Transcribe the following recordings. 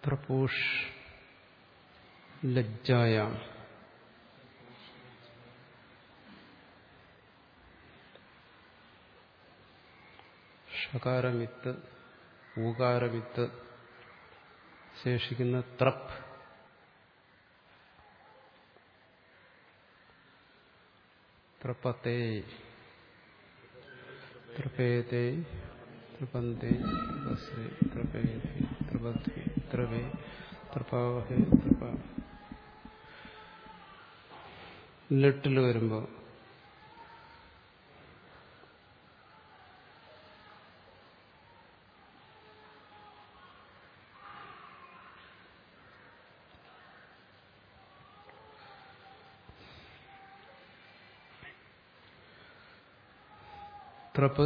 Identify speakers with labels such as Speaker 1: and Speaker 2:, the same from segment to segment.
Speaker 1: ത്രപൂഷ് ലജ്ജായാം ഷകാരമിത്ത് ഊകാരമിത്ത് ശേഷിക്കുന്ന ത്രപ്പ് ത്രപത്തെ ത്രപേതേ ത്രപന്തേ ത്രപസ്രേ ത്രപേതേ ത്രപദ്വേ ത്രവേ ത്രപാവഹേ ത്രപ ലെട്ടിൽ വരുമ്പോൾ ത്രപ്പ്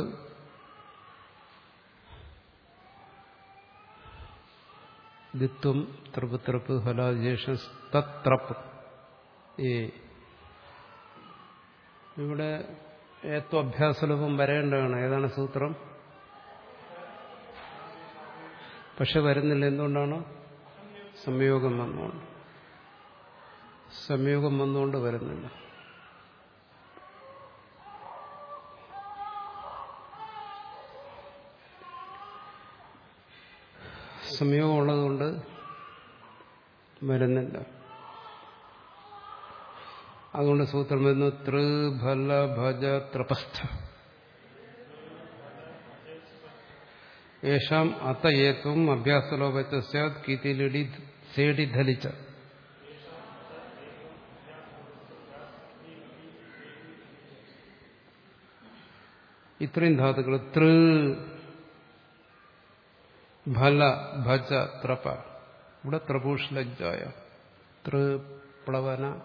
Speaker 1: ദിത്വം ത്രപ്പ് ത്രപ്പ് ഫലാശേഷം തത്രപ്പ് ഏ ഇവിടെ ഏത്വ അഭ്യാസലോപം വരേണ്ടതാണ് ഏതാണ് സൂത്രം പക്ഷെ വരുന്നില്ല എന്തുകൊണ്ടാണ് സംയോഗം വന്നുകൊണ്ട് സംയോഗം വന്നുകൊണ്ട് വരുന്നില്ല സംയോഗം ഉള്ളതുകൊണ്ട് വരുന്നില്ല അതുകൊണ്ട് സൂത്രം വരുന്നു ത്രിഫല ഭജ ത്രപസ്ഥ യേശാം അത്തയേത്വം അഭ്യാസലോപച്ച സ്യാത് കീതിലിടി സേടി ധലിച്ച ഇത്രയും ധാതുക്കൾ തൃ ഫല ഭജ ത്രപ ഇവിടെ ത്രപൂഷ്ലജ്ജായ തൃപ്ലവന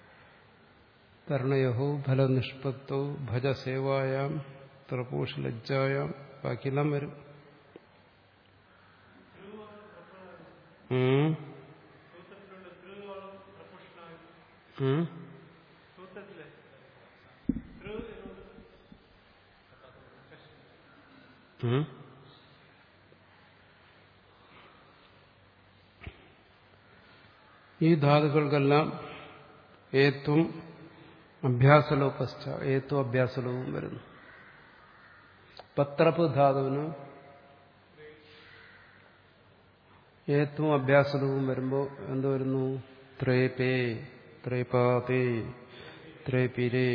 Speaker 1: തരണയോ ഫലനിഷ്പത്തോ ഭജസേവായാം ത്രപൂഷ്ലജ്ജായാം ബാക്കിയെല്ലാം വരും ഉം. ഉം. ഉം. ഈ ധാതുക്കൾക്കെല്ലാം ഏത്വം അഭ്യാസലോപശ്ച ഏത്വം അഭ്യാസലോപം വരുന്നു പത്രപ്പ് ധാതുവിന് ഏത്വം അഭ്യാസലോപം വരുമ്പോൾ എന്ത് വരുന്നു ത്രേപേ ത്രേപാപേ ത്രേപിരേ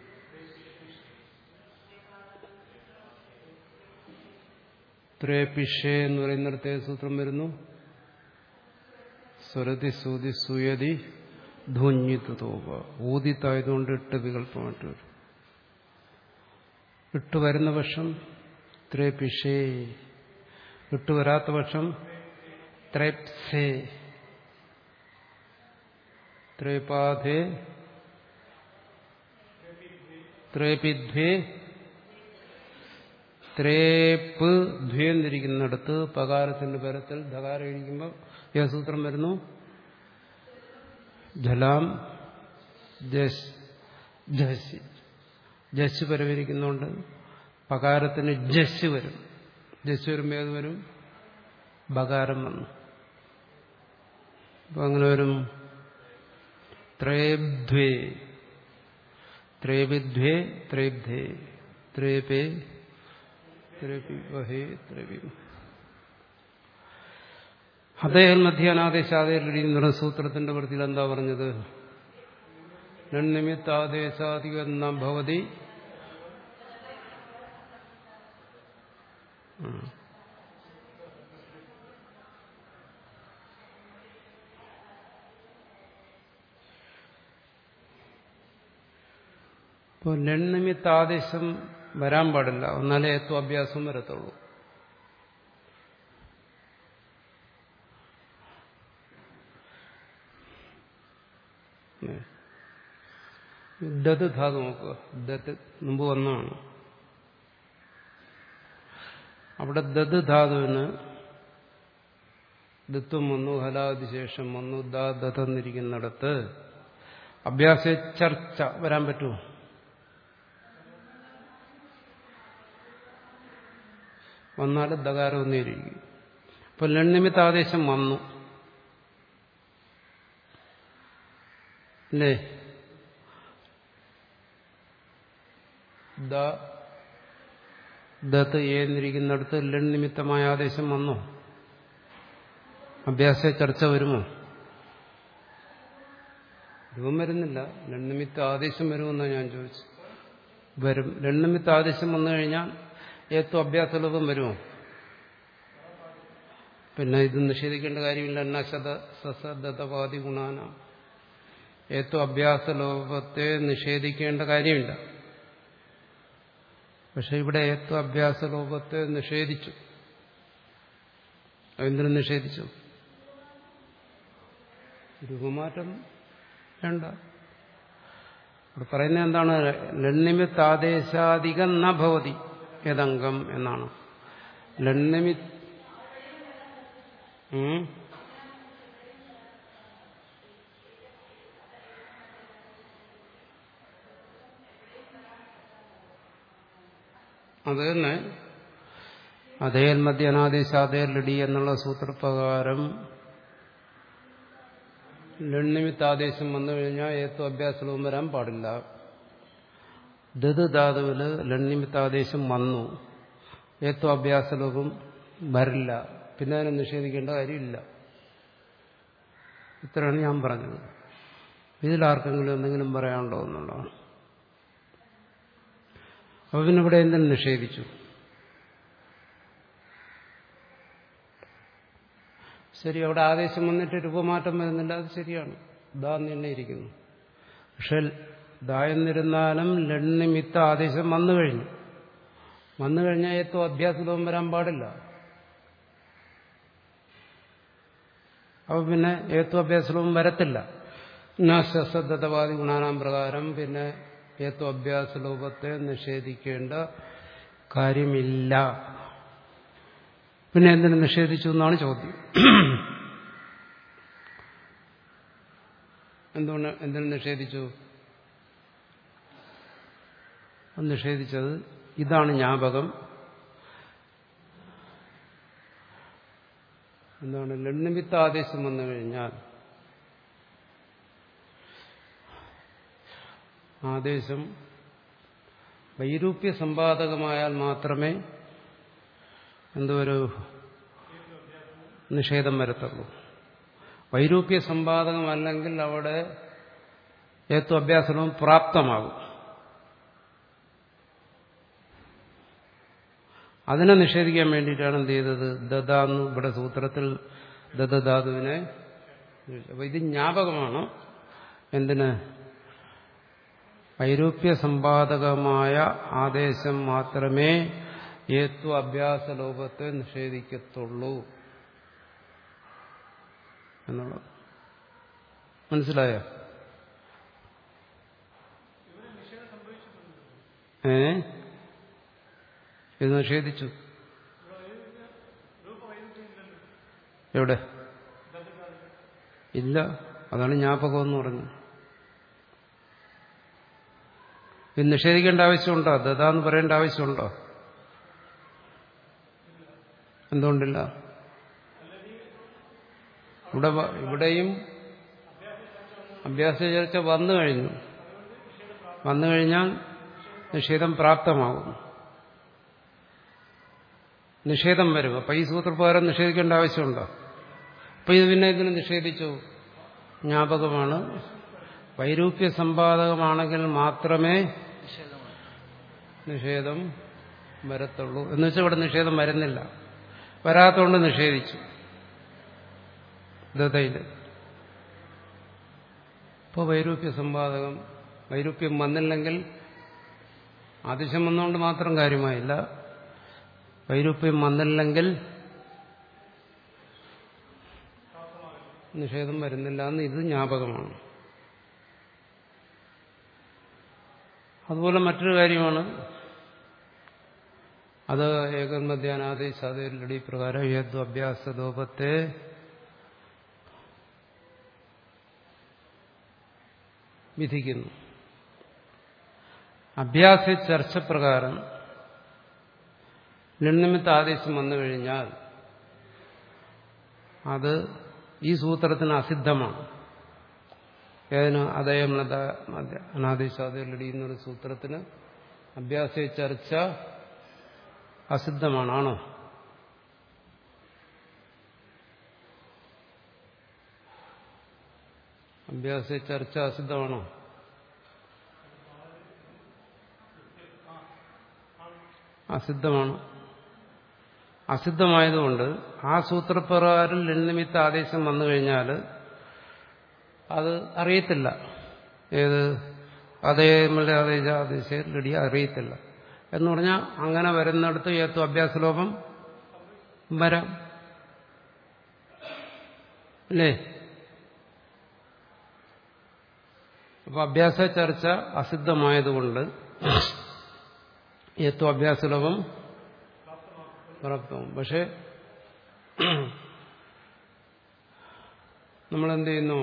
Speaker 1: ത്രേപിഷേ എന്ന് പറയുന്നിടത്തെ സൂത്രം വരുന്നു സ്വരതി സൂതി സൂയതി ധ്വന്യിത്ത് തോപ ഊതിത്തായതുകൊണ്ട് ഇട്ട് വികല്പമായിട്ട് വരും ഇട്ട് വരുന്ന പക്ഷം ത്രേപിഷേ ഇട്ട് വരാത്ത പക്ഷം ത്രേപ്സേ ത്രേപാധേ ത്രേപിധ്വേ ത്രേപ്പ് ധ്വേ എന്നിരിക്കുന്നിടത്ത് പകാരത്തിന്റെ പരത്തിൽ ധകാരം ഇരിക്കുമ്പോൾ ഏത് സൂത്രം വരുന്നു ജലാം ജസ് ജസ് ജസ് പരമിരിക്കുന്നുണ്ട് പകാരത്തിന് ജസ് വരും ജസ് വരുമ്പോൾ ഏത് വരും ബകാരം വന്നു അപ്പൊ അങ്ങനെ വരും ത്രേബ്ധ്വേ ത്രേവിധ്വേ ത്രേബ്ധേ ത്രേപേ ത്രേപി വഹേ ത്രേപി അദ്ദേഹം മധ്യാനാദേശാദേശ സൂത്രത്തിന്റെ വൃത്തിയിൽ എന്താ പറഞ്ഞത് നിമിത്താദേശാധിക ഭവതി ഇപ്പോൾ ലണ്ണിമിത്താദേശം വരാൻ പാടില്ല എന്നാലേ ഏത്വ അഭ്യാസം വരത്തുള്ളൂ ദത് ധാതു നോക്കുക ദത്ത് മുമ്പ് വന്നതാണ് അവിടെ ദത് ധാതുവിന് ദത്വം വന്നു ഹലാതിശേഷം വന്നു ദാ ദത്തെന്നിരിക്കുന്നിടത്ത് അഭ്യാസ ചർച്ച വരാൻ പറ്റുമോ വന്നാൽ ദകാരം ഒന്നേരിക്കും അപ്പൊ ലണ്ണിമിത്ത ആദേശം വന്നു അല്ലേ ദത്ത് ഏന്നിരിക്കുന്നിടത്ത് ലൺ നിമിത്തമായ ആദേശം വന്നോ അഭ്യാസ ചർച്ച വരുമോ രൂപം വരുന്നില്ല ലണ്ണിമിത്ത ആദേശം വരുമെന്നാണ് ഞാൻ ചോദിച്ചു വരും ലണ്ണിമിത്ത ആദേശം വന്നു കഴിഞ്ഞാൽ ഏത്തു അഭ്യാസ ലോപം വരുമോ പിന്നെ ഇത് നിഷേധിക്കേണ്ട കാര്യമില്ല എന്നശത സസദതപാതി ഗുണാന ഏത്തു അഭ്യാസ ലോപത്തെ നിഷേധിക്കേണ്ട കാര്യമില്ല പക്ഷെ ഇവിടെ ഏത്തു അഭ്യാസ ലോപത്തെ നിഷേധിച്ചു എന്തിനു നിഷേധിച്ചു രൂപമാറ്റം വേണ്ട ഇവിടെ പറയുന്നത് എന്താണ് ലണ്ണിമിത്താദേശാധികം ന ഭവതി യദംഗം എന്നാണ് ലണ്ണിമി അത് തന്നെ അതേൽ മധ്യ അനാദേശാദേർ ലഡി എന്നുള്ള സൂത്രപ്രകാരം ലണ്ണിമിത്താദേശം വന്നു കഴിഞ്ഞാൽ ഏത്തു അഭ്യാസവും വരാൻ പാടില്ല ദത് ധാതുവില് ലണ്ണിമിത്താദേശം വന്നു ഏത്തു അഭ്യാസലോകം വരില്ല പിന്നെ അതിനെ നിഷേധിക്കേണ്ട കാര്യമില്ല ഇത്രയാണ് ഞാൻ പറഞ്ഞത് ഇതിലാർക്കെങ്കിലും എന്തെങ്കിലും പറയാനുണ്ടോ എന്നുള്ളതാണ് അപ്പൊ പിന്നെ ഇവിടെ എന്തിനും നിഷേധിച്ചു ശരി അവിടെ ആദേശം വന്നിട്ട് രൂപമാറ്റം വരുന്നില്ല അത് ശരിയാണ് ദാ തന്നെ ഇരിക്കുന്നു പക്ഷെ ദാ എന്നിരുന്നാലും ലണ്ണിമിത്ത ആദേശം വന്നു കഴിഞ്ഞു വന്നു കഴിഞ്ഞാൽ ഏറ്റവും അഭ്യാസവും വരാൻ പാടില്ല അപ്പൊ പിന്നെ ഏത്വ അഭ്യാസവും വരത്തില്ല നാശ്വസദ്ധതവാദി ഗുണാനാം പ്രകാരം പിന്നെ ഏത്വ അഭ്യാസ ലോപത്തെ നിഷേധിക്കേണ്ട കാര്യമില്ല പിന്നെ എന്തിനു നിഷേധിച്ചു എന്നാണ് ചോദ്യം എന്തുകൊണ്ട് എന്തിനു നിഷേധിച്ചു നിഷേധിച്ചത് ഇതാണ് ജ്ഞാപകം എന്താണ് ലണ്ണിമിത്ത ആദേശം വന്നു കഴിഞ്ഞാൽ ആദേശം വൈരൂപ്യ സമ്പാദകമായാൽ മാത്രമേ എന്തൊരു നിഷേധം വരത്തുള്ളൂ വൈരൂപ്യ സമ്പാദകമല്ലെങ്കിൽ അവിടെ ഏത്തു അഭ്യാസനവും പ്രാപ്തമാകും അതിനെ നിഷേധിക്കാൻ വേണ്ടിയിട്ടാണ് എന്ത് ചെയ്തത് ദദാന്ന് ഇവിടെ സൂത്രത്തിൽ ദദധാതുവിനെ അപ്പൊ ഇത് ജ്ഞാപകമാണ് എന്തിന് വൈരൂപ്യ സമ്പാദകമായ ആദേശം മാത്രമേ ഏത്വ അഭ്യാസ ലോപത്തെ നിഷേധിക്കത്തുള്ളൂ എന്നുള്ളത് മനസ്സിലായോ ഏ ഇത് നിഷേധിച്ചു എവിടെ ഇല്ല അതാണ് ജ്ഞാപകം എന്ന് പറഞ്ഞത് ഇത് നിഷേധിക്കേണ്ട ആവശ്യമുണ്ടോ ദതാന്ന് പറയേണ്ട ആവശ്യമുണ്ടോ എന്തുകൊണ്ടില്ല ഇവിടെ ഇവിടെയും അഭ്യാസ ചർച്ച വന്നു കഴിഞ്ഞു വന്നു കഴിഞ്ഞാൽ നിഷേധം പ്രാപ്തമാകും നിഷേധം വരും അപ്പൊ ഈ സൂത്രപ്രകാരം നിഷേധിക്കേണ്ട ആവശ്യമുണ്ടോ അപ്പൊ ഇത് പിന്നെ ഇതിന് നിഷേധിച്ചു ജ്ഞാപകമാണ് വൈരൂപ്യ സമ്പാദകമാണെങ്കിൽ മാത്രമേ നിഷേധം വരത്തുള്ളൂ എന്ന് വെച്ചാൽ ഇവിടെ നിഷേധം വരുന്നില്ല വരാത്തോണ്ട് നിഷേധിച്ചു ദതയില് ഇപ്പോൾ വൈരൂപ്യ സമ്പാദകം വൈരൂപ്യം വന്നില്ലെങ്കിൽ ആദിശം വന്നുകൊണ്ട് മാത്രം കാര്യമായില്ല വൈരൂപ്യം വന്നില്ലെങ്കിൽ നിഷേധം വരുന്നില്ല എന്ന് ഇത് ജ്ഞാപകമാണ് അതുപോലെ മറ്റൊരു കാര്യമാണ് അത് ഏകമധ്യാനാദേശാദേലടി പ്രകാരം ഏതു അഭ്യാസലോപത്തെ വിധിക്കുന്നു അഭ്യാസ ചർച്ച പ്രകാരം ലണ്ണിമിത്ത ആദേശം വന്നു കഴിഞ്ഞാൽ അത് ഈ സൂത്രത്തിന് അസിദ്ധമാണ് ഏതിന് അതയം അനാദിശാദി എന്നൊരു സൂത്രത്തിന് അഭ്യാസ ചർച്ച അസിദ്ധമാണ് ആണോ അഭ്യാസ ചർച്ച അസിദ്ധമാണോ അസിദ്ധമാണ് അസിദ്ധമായതുകൊണ്ട് ആ സൂത്രപ്രകാരം ലളിതമിത്ത ആദേശം വന്നു കഴിഞ്ഞാൽ അത് അറിയത്തില്ല ഏത് അതേ ആദേശ ആദേശം ലടി അറിയത്തില്ല എന്ന് പറഞ്ഞാൽ അങ്ങനെ വരുന്നിടത്ത് ഏത്തു അഭ്യാസലോപം വരാം അല്ലേ അപ്പൊ അഭ്യാസ ചർച്ച അസിദ്ധമായതുകൊണ്ട് ഏത്തു അഭ്യാസലോപം പ്രാപ്തവും പക്ഷെ നമ്മളെന്ത് ചെയ്യുന്നു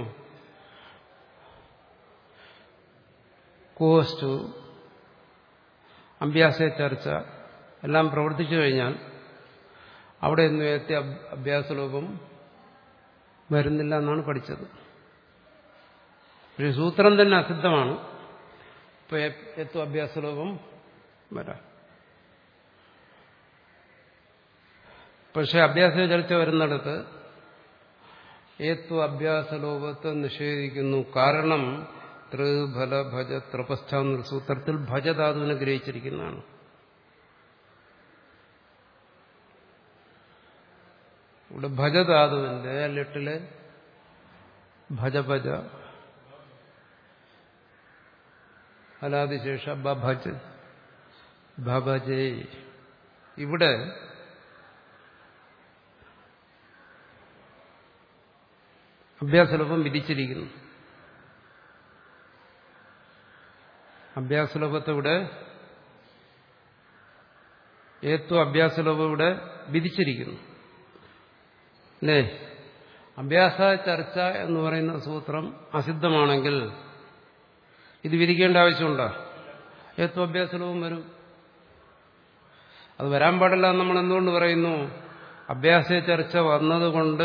Speaker 1: കോസ്റ്റു അഭ്യാസ ചർച്ച എല്ലാം പ്രവർത്തിച്ചു കഴിഞ്ഞാൽ അവിടെ ഒന്നും എത്തിയ അഭ്യാസലോപം വരുന്നില്ല എന്നാണ് പഠിച്ചത് പക്ഷെ സൂത്രം തന്നെ അസിദ്ധമാണ് ഇപ്പൊ എത്തു അഭ്യാസലോപം വരാം പക്ഷെ അഭ്യാസ ചർച്ച വരുന്നിടത്ത് ഏത്വ അഭ്യാസലോപത്തെ നിഷേധിക്കുന്നു കാരണം ത്രിഫല ഭജ ത്രപസ്ഥ എന്നൊരു സൂത്രത്തിൽ ഭജധാതുവിനെ ഗ്രഹിച്ചിരിക്കുന്നതാണ് ഇവിടെ ഭജധാതുവിന്റെ ലിട്ടില് ഭജഭജ അലാദിശേഷ ബഭജ് ഭഭജേ ഇവിടെ അഭ്യാസലോപം വിധിച്ചിരിക്കുന്നു അഭ്യാസലോപത്തെ ഇവിടെ ഏത്വ അഭ്യാസലോപം ഇവിടെ വിധിച്ചിരിക്കുന്നു അല്ലേ അഭ്യാസ ചർച്ച എന്ന് പറയുന്ന സൂത്രം അസിദ്ധമാണെങ്കിൽ ഇത് വിധിക്കേണ്ട ആവശ്യമുണ്ടോ ഏത്വ അഭ്യാസലോപം വരും അത് വരാൻ പാടില്ല എന്ന് നമ്മൾ എന്തുകൊണ്ട് പറയുന്നു അഭ്യാസ ചർച്ച വന്നതുകൊണ്ട്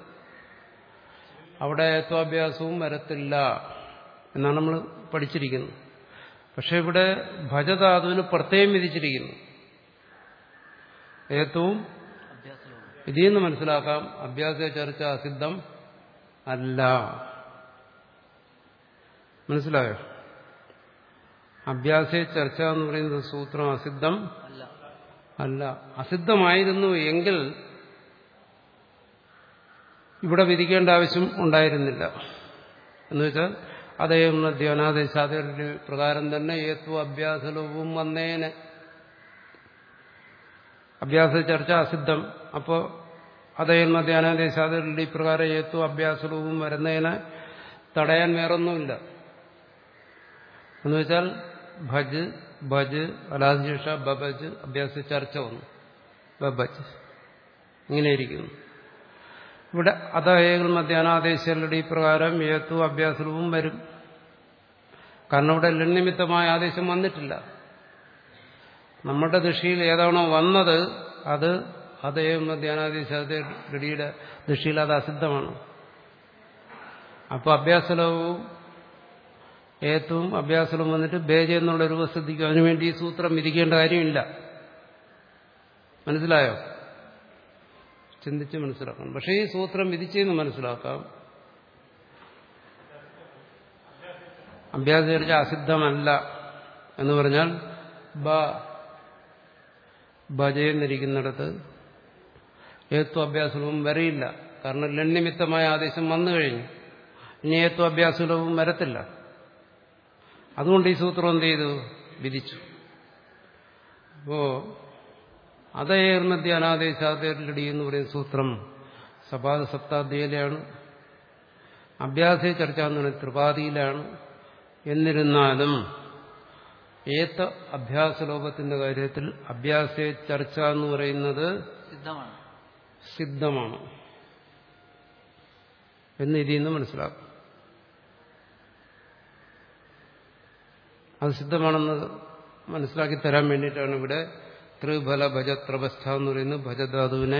Speaker 1: അവിടെ ഏത്വാഭ്യാസവും വരത്തില്ല എന്നാണ് നമ്മൾ പഠിച്ചിരിക്കുന്നത് പക്ഷെ ഇവിടെ ഭജധാതുവിന് പ്രത്യേകം വിധിച്ചിരിക്കുന്നു ഏത്വവും ഇതിൽ നിന്ന് മനസ്സിലാക്കാം അഭ്യാസ ചർച്ച അസിദ്ധം അല്ല മനസ്സിലായോ അഭ്യാസ ചർച്ച എന്ന് പറയുന്നത് സൂത്രം അസിദ്ധം അല്ല അസിദ്ധമായിരുന്നു എങ്കിൽ ഇവിടെ വിധിക്കേണ്ട ആവശ്യം ഉണ്ടായിരുന്നില്ല എന്നുവെച്ചാൽ അദ്ദേഹം ധ്യാനാദേശാദരുടെ പ്രകാരം തന്നെ ഏത്വ അഭ്യാസലോപവും വന്നേനെ അഭ്യാസ ചർച്ച അസിദ്ധം അപ്പോൾ അദ്ദേഹം ധ്യാനാദേശാദരുടെ പ്രകാരം ഏത്വ അഭ്യാസലോപവും വരുന്നതിനെ തടയാൻ വേറൊന്നുമില്ല എന്നുവെച്ചാൽ ഭജ് ഭജ് അലാദിശേഷ ബബജ് അഭ്യാസ ചർച്ച വന്നു ബബജ് ഇങ്ങനെയിരിക്കുന്നു ഇവിടെ അതേകൾ മധ്യാനാദേശങ്ങളുടെ ഈ പ്രകാരം ഏത്തു അഭ്യാസവും വരും കാരണം ഇവിടെ ലണ്ണിമിത്തമായ ആദേശം വന്നിട്ടില്ല നമ്മുടെ ദൃഷ്ടിയിൽ ഏതാണോ വന്നത് അത് അതേ മധ്യാനാദേശയുടെ ദൃഷ്ടിയിൽ അത് അസിദ്ധമാണ് അപ്പോൾ അഭ്യാസലവും ഏത്തും അഭ്യാസവും വന്നിട്ട് ബേജ എന്നുള്ള രൂപസ്ഥിതിക്കും അതിനുവേണ്ടി ഈ സൂത്രം വിധിക്കേണ്ട കാര്യമില്ല മനസ്സിലായോ ചിന്തിച്ച് മനസ്സിലാക്കണം പക്ഷേ ഈ സൂത്രം വിധിച്ചെന്ന് മനസ്സിലാക്കാം അഭ്യാസചർച്ച അസിദ്ധമല്ല എന്ന് പറഞ്ഞാൽ ബ ഭജയെന്നിരിക്കുന്നിടത്ത് ഏത്വ അഭ്യാസവും വരയില്ല കാരണം ലണ്ണിമിത്തമായ ആദേശം വന്നു കഴിഞ്ഞു ഇനി ഏത്വ അഭ്യാസവും വരത്തില്ല അതുകൊണ്ട് ഈ സൂത്രം എന്ത് ചെയ്തു വിധിച്ചു അപ്പോ അതേർമധ്യ അനാദേശാദേരലടി എന്ന് പറയുന്ന സൂത്രം സപാദ സപ്താധ്യയിലാണ് അഭ്യാസ ചർച്ച എന്ന് പറയുന്നത് ത്രിപാദിയിലാണ് എന്നിരുന്നാലും ഏത്ത അഭ്യാസലോപത്തിന്റെ കാര്യത്തിൽ അഭ്യാസ ചർച്ച എന്ന് പറയുന്നത്
Speaker 2: സിദ്ധമാണ്
Speaker 1: സിദ്ധമാണ് എന്ന് ഇതിൽ നിന്ന് മനസ്സിലാക്കും അത് സിദ്ധമാണെന്ന് മനസ്സിലാക്കി തരാൻ വേണ്ടിയിട്ടാണ് ഇവിടെ ത്രിഫല ഭജ ത്രപസ്ഥ എന്ന് പറയുന്ന ഭജധാതുവിനെ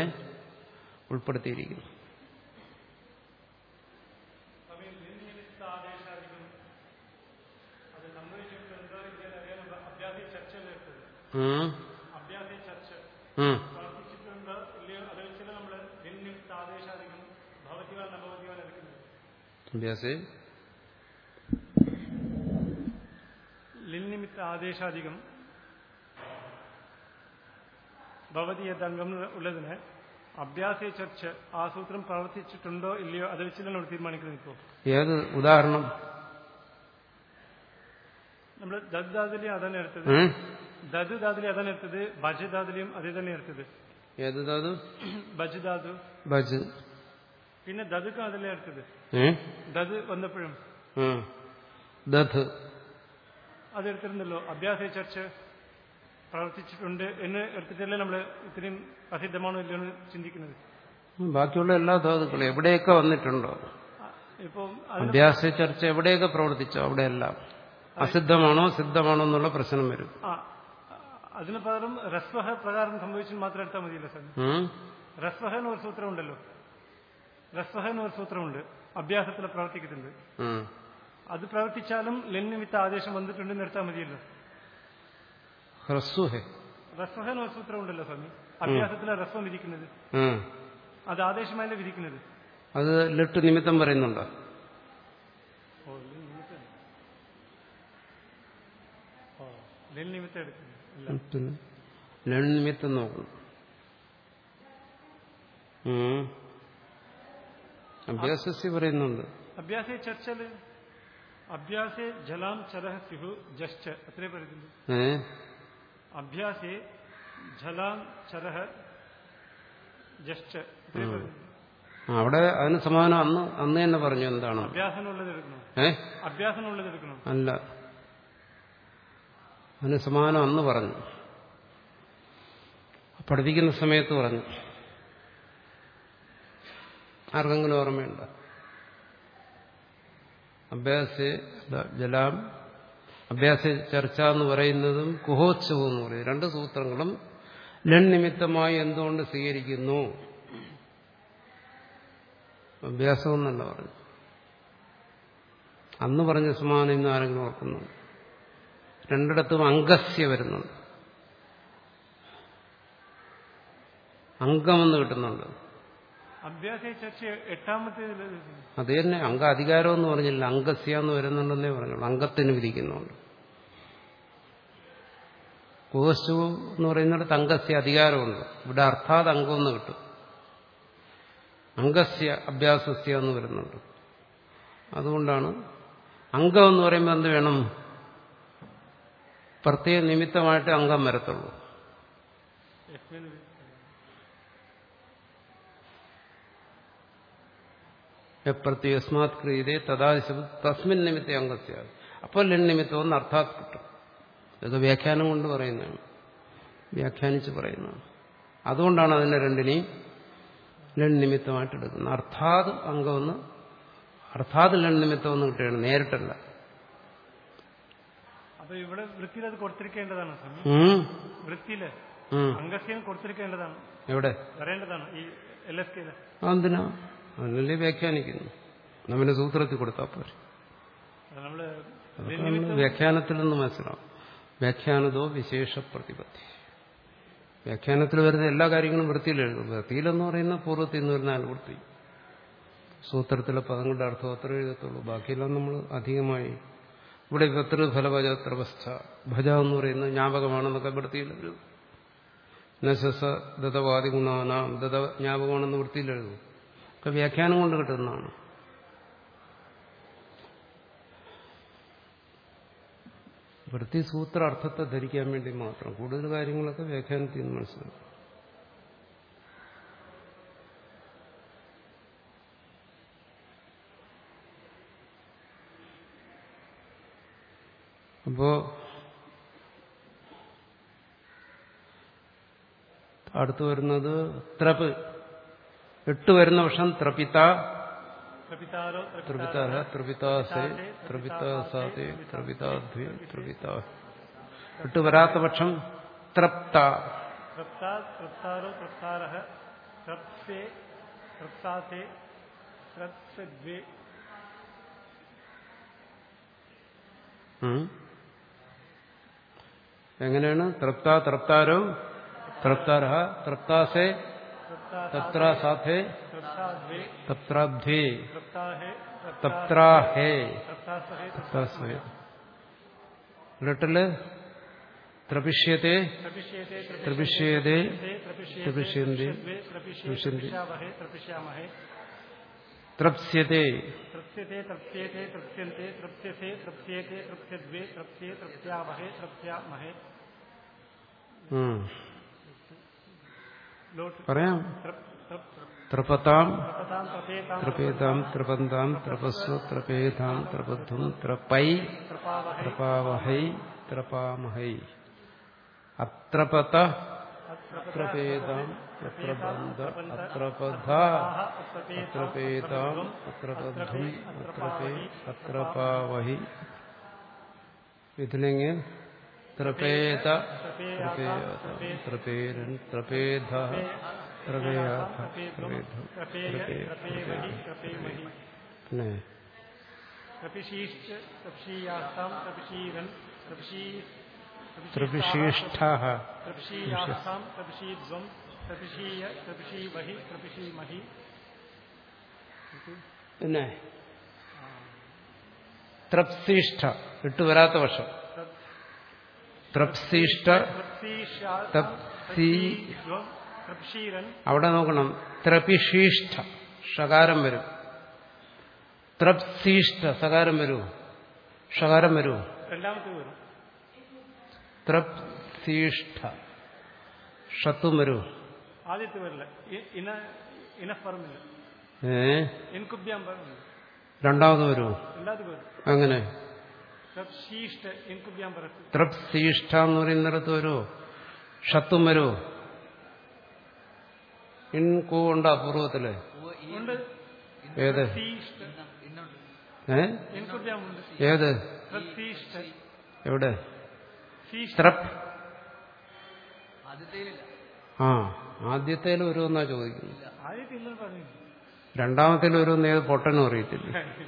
Speaker 1: ഉൾപ്പെടുത്തിയിരിക്കുന്നു ഉം.
Speaker 2: അഭ്യാസ ചർച്ച
Speaker 1: ഉം.
Speaker 2: പ്രവർത്തിച്ചിട്ടുണ്ടോ ഇല്ലയോ അത് വെച്ചാൽ നമ്മൾ നിന്നിമിത്ത ആദേശാധികം ഭവതിവാൻ അഭവതിവാൻ എടുക്കുന്നത്
Speaker 1: അഭ്യാസേ
Speaker 2: ലിന്നിമിത്ത ആദേശാധികം ഭവതി യഥംഗം ഉള്ളതിന് അഭ്യാസ ചർച്ച ആ സൂത്രം പ്രവർത്തിച്ചിട്ടുണ്ടോ ഇല്ലയോ അത് വെച്ച് നമ്മൾ തീരുമാനിക്കുന്നത് ഇപ്പോൾ
Speaker 1: ഏത് ഉദാഹരണം
Speaker 2: നമ്മൾ ദദ് ദാദിലി അതന്നെ എടുത്തത്
Speaker 1: ഉം?
Speaker 2: ദദ് ദാദിലി അതന്നെ എടുത്തത് ഭജ് ദാദിലിയും അതേ തന്നെ എടുത്തത്
Speaker 1: ഏത് ധാതു
Speaker 2: ഭജ് ദാദു
Speaker 1: ബജ്
Speaker 2: പിന്നെ ദദുക്ക് അതല്ലേ എടുത്തത്
Speaker 1: ഏ
Speaker 2: ദദ് വന്നപ്പോഴും
Speaker 1: ഉം. ദധ്
Speaker 2: അത് എടുത്തിരുന്നല്ലോ അഭ്യാസ ചർച്ച പ്രവർത്തിച്ചിട്ടുണ്ട് എന്ന് എടുത്തിട്ടല്ലേ നമ്മൾ ഇത്രയും അസിദ്ധമാണോ ഇല്ലയോ എന്ന് ചിന്തിക്കുന്നത്
Speaker 1: ബാക്കിയുള്ള എല്ലാ ധാതുക്കളും എവിടെയൊക്കെ വന്നിട്ടുണ്ടോ
Speaker 2: ആ, ഇപ്പം അതിന്
Speaker 1: അഭ്യാസ ചർച്ച എവിടെയൊക്കെ പ്രവർത്തിച്ചോ അവിടെയെല്ലാം അസിദ്ധമാണോ സിദ്ധമാണോ എന്നുള്ള പ്രശ്നം വരും
Speaker 2: ആ അതിന് പകരം റസ്വഹ പ്രകാരം സംഭവിച്ചാൽ മാത്രം എടുത്താൽ മതിയല്ലോ സാർ
Speaker 1: ഉം?
Speaker 2: റസ്വഹ എന്ന് ഒരു സൂത്രം ഉണ്ടല്ലോ റസ്വഹ എന്ന് ഒരു സൂത്രമുണ്ട് അഭ്യാസത്തിൽ പ്രവർത്തിക്കുന്നുണ്ട്
Speaker 1: ഉം.
Speaker 2: അത് പ്രവർത്തിച്ചാലും ലെന്നിമിത്ത ആദേശം വന്നിട്ടുണ്ടെന്ന് എടുത്താൽ മതിയല്ലോ
Speaker 1: ഹ്രസ്വ ഹെ
Speaker 2: റസ്വഹ എന്ന് ഒരു സൂത്രം ഉണ്ടല്ലോ സ്വാമി അഭ്യാസത്തിലെ റസ്വം വിധിക്കുന്നത്
Speaker 1: ഉം.
Speaker 2: അത് ആദേശമായല്ലേ വിധിക്കുന്നത്
Speaker 1: അത് ലിട്ട് നിമിത്തം പറയുന്നുണ്ടോ
Speaker 2: ഓ ലെന്നിമിത്തം ഓ ലെന്നിമിത്തം എടുക്കുന്നത് ഇല്ല
Speaker 1: പിന്നെ ലൺ നിമിത്തം നോക്കണം ഉം. അഭ്യാസസ്യ പറയുന്നുണ്ട്
Speaker 2: അഭ്യാസ ചർച്ചല് അഭ്യാസേ ജലാം ചരഹ സിഹു ജശ്ച അത്രേ പറയുന്നുണ്ട്
Speaker 1: ഏ
Speaker 2: അഭ്യാസേ ജലാം ചരഹ ജശ്ച അത്രേ പറയുന്നുണ്ട്
Speaker 1: ആ, അവിടെ അതിന് സമാനം അന്ന് അന്ന് തന്നെ പറഞ്ഞു എന്താണ്
Speaker 2: അഭ്യാസനുള്ളത് എടുക്കണം
Speaker 1: ഏ
Speaker 2: അഭ്യാസനുള്ളത് എടുക്കണം
Speaker 1: അല്ല അതിന് സമാനം അന്ന് പറഞ്ഞു പഠിപ്പിക്കുന്ന സമയത്ത് പറഞ്ഞു ആർക്കെങ്കിലും ഓർമ്മയുണ്ട് അഭ്യാസ ജലാം അഭ്യാസ ചർച്ച എന്ന് പറയുന്നതും കുഹോത്സവം എന്ന് പറയും രണ്ട് സൂത്രങ്ങളും ലൺനിമിത്തമായി എന്തുകൊണ്ട് സ്വീകരിക്കുന്നു അഭ്യാസം എന്നല്ല പറഞ്ഞു അന്ന് പറഞ്ഞ സമാനം ഇന്ന് ആരെങ്കിലും ഓർക്കുന്നുണ്ട് രണ്ടിടത്തും അംഗസ്യ വരുന്നുണ്ട് അംഗമെന്ന് കിട്ടുന്നുണ്ട്
Speaker 2: അഭ്യാസ ചർച്ച എട്ടാമത്തെ
Speaker 1: അത് തന്നെ അംഗ അധികാരം എന്ന് പറഞ്ഞില്ല അംഗസ്യ എന്ന് വരുന്നുണ്ടെന്നേ പറഞ്ഞുള്ളൂ അംഗത്തിന് വിധിക്കുന്നുണ്ട് കോശു എന്ന് പറയുന്നിടത്ത് അംഗസ്യ അധികാരമുണ്ട് ഇവിടെ അർത്ഥാത് അംഗമെന്ന് കിട്ടും അംഗസ്യ അഭ്യാസസ്യ എന്ന് വരുന്നുണ്ട് അതുകൊണ്ടാണ് അംഗം എന്ന് പറയുമ്പോൾ എന്ത് വേണം പ്രത്യേക നിമിത്തമായിട്ട് അംഗം വരത്തുള്ളൂ പ്രത്യേകസ്മാത് ക്രിയതേ തഥാദിശ തസ്മിൻ നിമിത്ത അംഗസ്യ അപ്പോൾ ലൺനിമിത്തം എന്ന് അർത്ഥാത് കിട്ടും ഇതൊക്കെ വ്യാഖ്യാനം കൊണ്ട് പറയുന്നതാണ് വ്യാഖ്യാനിച്ച് പറയുന്നതാണ് അതുകൊണ്ടാണ് അതിനെ രണ്ടിനെയും ലൺനിമിത്തമായിട്ട് എടുക്കുന്നത് അർത്ഥാത് അംഗമെന്ന് അർത്ഥാത് ലൺനിമിത്തമെന്ന് കിട്ടുകയാണ് നേരിട്ടല്ല
Speaker 2: അപ്പൊ ഇവിടെ വൃത്തിയിൽ അത് കൊടുത്തിരിക്കേണ്ടതാണ് സ്വാമി
Speaker 1: ഉം.
Speaker 2: വൃത്തിയില്
Speaker 1: ഉം.
Speaker 2: അംഗസ്യം കൊടുത്തിരിക്കേണ്ടതാണ്
Speaker 1: എവിടെ
Speaker 2: വരേണ്ടതാണ് ഈ എൽ എസ് കെയില്
Speaker 1: അതെന്തിനാ അതിനല്ലേ വ്യാഖ്യാനിക്കുന്നു നമ്മുടെ സൂത്രത്തിൽ കൊടുത്താൽ പോരെ
Speaker 2: അത് നമ്മള്
Speaker 1: അതൊക്കെ നമ്മൾ വ്യാഖ്യാനത്തിൽ നിന്ന് മനസ്സിലാവും വ്യാഖ്യാനതോ വിശേഷ പ്രതിപത്തി വ്യാഖ്യാനത്തിൽ വരുന്ന എല്ലാ കാര്യങ്ങളും വൃത്തിയിൽ എഴുതും വൃത്തിയിലെന്ന് പറയുന്ന പൂർവ്വത്തിൽ നിന്ന് വരുന്ന അനുവൃത്തി സൂത്രത്തിലെ പദങ്ങളുടെ അർത്ഥം അത്ര എഴുതത്തുള്ളൂ ബാക്കിയെല്ലാം നമ്മൾ അധികമായി ഇവിടെ പത്ര ഫലഭജത്രവസ്ഥ ഭജ എന്ന് പറയുന്നത് ജ്ഞാപകമാണെന്നൊക്കെ വൃത്തിയിൽ എഴുതും നശസ ദതവാദി ഗുണാനാം ദത ജ്ഞാപകമാണെന്ന് വൃത്തിയിൽ എഴുതും ഒക്കെ വ്യാഖ്യാനം കൊണ്ട് കിട്ടുന്നതാണ് വൃത്തി സൂത്ര അർത്ഥത്തെ ധരിക്കാൻ വേണ്ടി മാത്രം കൂടുതൽ കാര്യങ്ങളൊക്കെ വ്യാഖ്യാനത്തിൽ നിന്ന് മനസ്സിലാക്കും അപ്പോ അടുത്ത് വരുന്നത് ത്രപ് എട്ട് വരുന്ന വർഷം ത്രപിത
Speaker 2: പ്രപിതാരോ
Speaker 1: ത്രിപിതാര ത്രിപിതാസേ ത്രിപിതാസാതേ ത്രിപിതാദ്വേ ത്രിപിതാ എട്ട് വരാത്ത പക്ഷം ത്രപ്ത
Speaker 2: തൃപ്താ തൃപ്താരോ തൃപ്താര തൃപ്സേ തൃപ്സാസേ തൃപ്സദ്വേ
Speaker 1: ഉം. എങ്ങനെയാണ് തൃപ്ത തൃപ്താരോ തൃപ്താര തൃപ്താസേ തത്ര സാധേ
Speaker 2: तृप्ताद्वे
Speaker 1: തത്രാബ്ധേ
Speaker 2: तृप्ता है
Speaker 1: തത്രാഹേ
Speaker 2: तृप्ता सहे
Speaker 1: തത്രാസേ ലിട്ടില് ത്രപിഷ്യത്തെ
Speaker 2: प्रपिष्यते
Speaker 1: ത്രപിഷ്യതേ
Speaker 2: प्रपिष्यते
Speaker 1: त्रपिष्यन्ते
Speaker 2: द्वे प्रपिष्ये
Speaker 1: प्रपिष्यन्ते
Speaker 2: प्रपिष्यावहे प्रपिष्यामहे
Speaker 1: ത്രപ്സ്യത്തെ
Speaker 2: तृप्यते तृप्येते तृप्यन्ते तृप्यसे तृप्येते तृप्यद्वे तृप्ये तृप्यावहे तृप्यामहे
Speaker 1: ഉം.
Speaker 2: लोट
Speaker 1: പറയാം
Speaker 2: तृप् तृप्
Speaker 1: ത്രപതാം
Speaker 2: तृपतां तृपेतां
Speaker 1: ത്രപേതാം ത്രപന്താം ത്രപസ്വ ത്രപേതാം ത്രപദ്ധും ത്രപൈ
Speaker 2: तृपावहे
Speaker 1: ത്രപാവഹൈ ത്രപാമഹൈ അത്രപത അത്രപേതാം അത്രബന്ധ അത്രപധ അത്രപേതാം അത്രബദ്ധും അത്രപേ അത്രപാവഹി ഇതിലെങ്ങ് ത്രപേത ത്രപേത ത്രപേരൻ ത്രപേധ ത്രപേയാഥ ത്രപേധം
Speaker 2: त्रपेय त्रपेवहि त्रपेमहि
Speaker 1: പിന്നെ
Speaker 2: त्रपिशीश्च त्रपशीयास्तां त्रपिशीरन् त्रपिशी
Speaker 1: ത്രപിശിഷ്ഠ
Speaker 2: त्रपिशीयास्तां त्रपिशीध्वं त्रपिशीय त्रपिशीवहि त्रपिशीमहि
Speaker 1: പിന്നെ ത്രപ്സിഷ്ഠ ഇട്ടുവരാത്ത വർഷം ത്രപ്സിഷ്ഠ
Speaker 2: त्रप्सीष्यास्तां
Speaker 1: തപ്സി
Speaker 2: त्रपिशीध्वं त्रपिशीरन्
Speaker 1: അവിടെ നോക്കണം ത്രപിശിഷ്ഠ ഷകാരം വരും ത്രപ്സിഷ്ഠ സകാരം വരൂ ഷകാരം വരൂ
Speaker 2: രണ്ടാമത്തെ വരും
Speaker 1: ത്രപ്സിഷ്ഠ ഷത്തും വരൂ
Speaker 2: ആദ്യത്തെ വരില്ല ഇ- ഇന ഇനഫ് പറഞ്ഞില്ല
Speaker 1: ഏ
Speaker 2: ഇൻകുബ്യാൻ പറഞ്ഞില്ല
Speaker 1: രണ്ടാമത് വരൂ
Speaker 2: രണ്ടാമത്തെ വരും
Speaker 1: അങ്ങനെ
Speaker 2: ത്രപ്ശീഷ്ട ഇൻകുബ്യാൻ പറഞ്ഞു
Speaker 1: ത്രപ്സിഷ്ഠ എന്ന് പറയുന്നിടത്ത് വരൂ ഷത്തും വരൂ ഇൻ കൂ ഉണ്ട് അപൂർവത്തില്
Speaker 2: ഉണ്ട്
Speaker 1: ഏത്
Speaker 2: ത്രപ്ശീഷ്ട
Speaker 1: ഏ
Speaker 2: ഇൻകുബ്യാൻ ഉണ്ട്
Speaker 1: ഏത്
Speaker 2: ത്രപ്ശീഷ്ട
Speaker 1: എവിടെ
Speaker 2: ശീഷ്ട
Speaker 1: ത്രപ് ആ ആദ്യത്തേൽ വരുമെന്നാ ചോദിക്കുന്നത്
Speaker 2: ആദ്യത്തെ ഇല്ലെന്ന് പറഞ്ഞു
Speaker 1: രണ്ടാമത്തേൽ വരുമെന്ന് ഏത് പൊട്ടനും അറിയത്തില്ല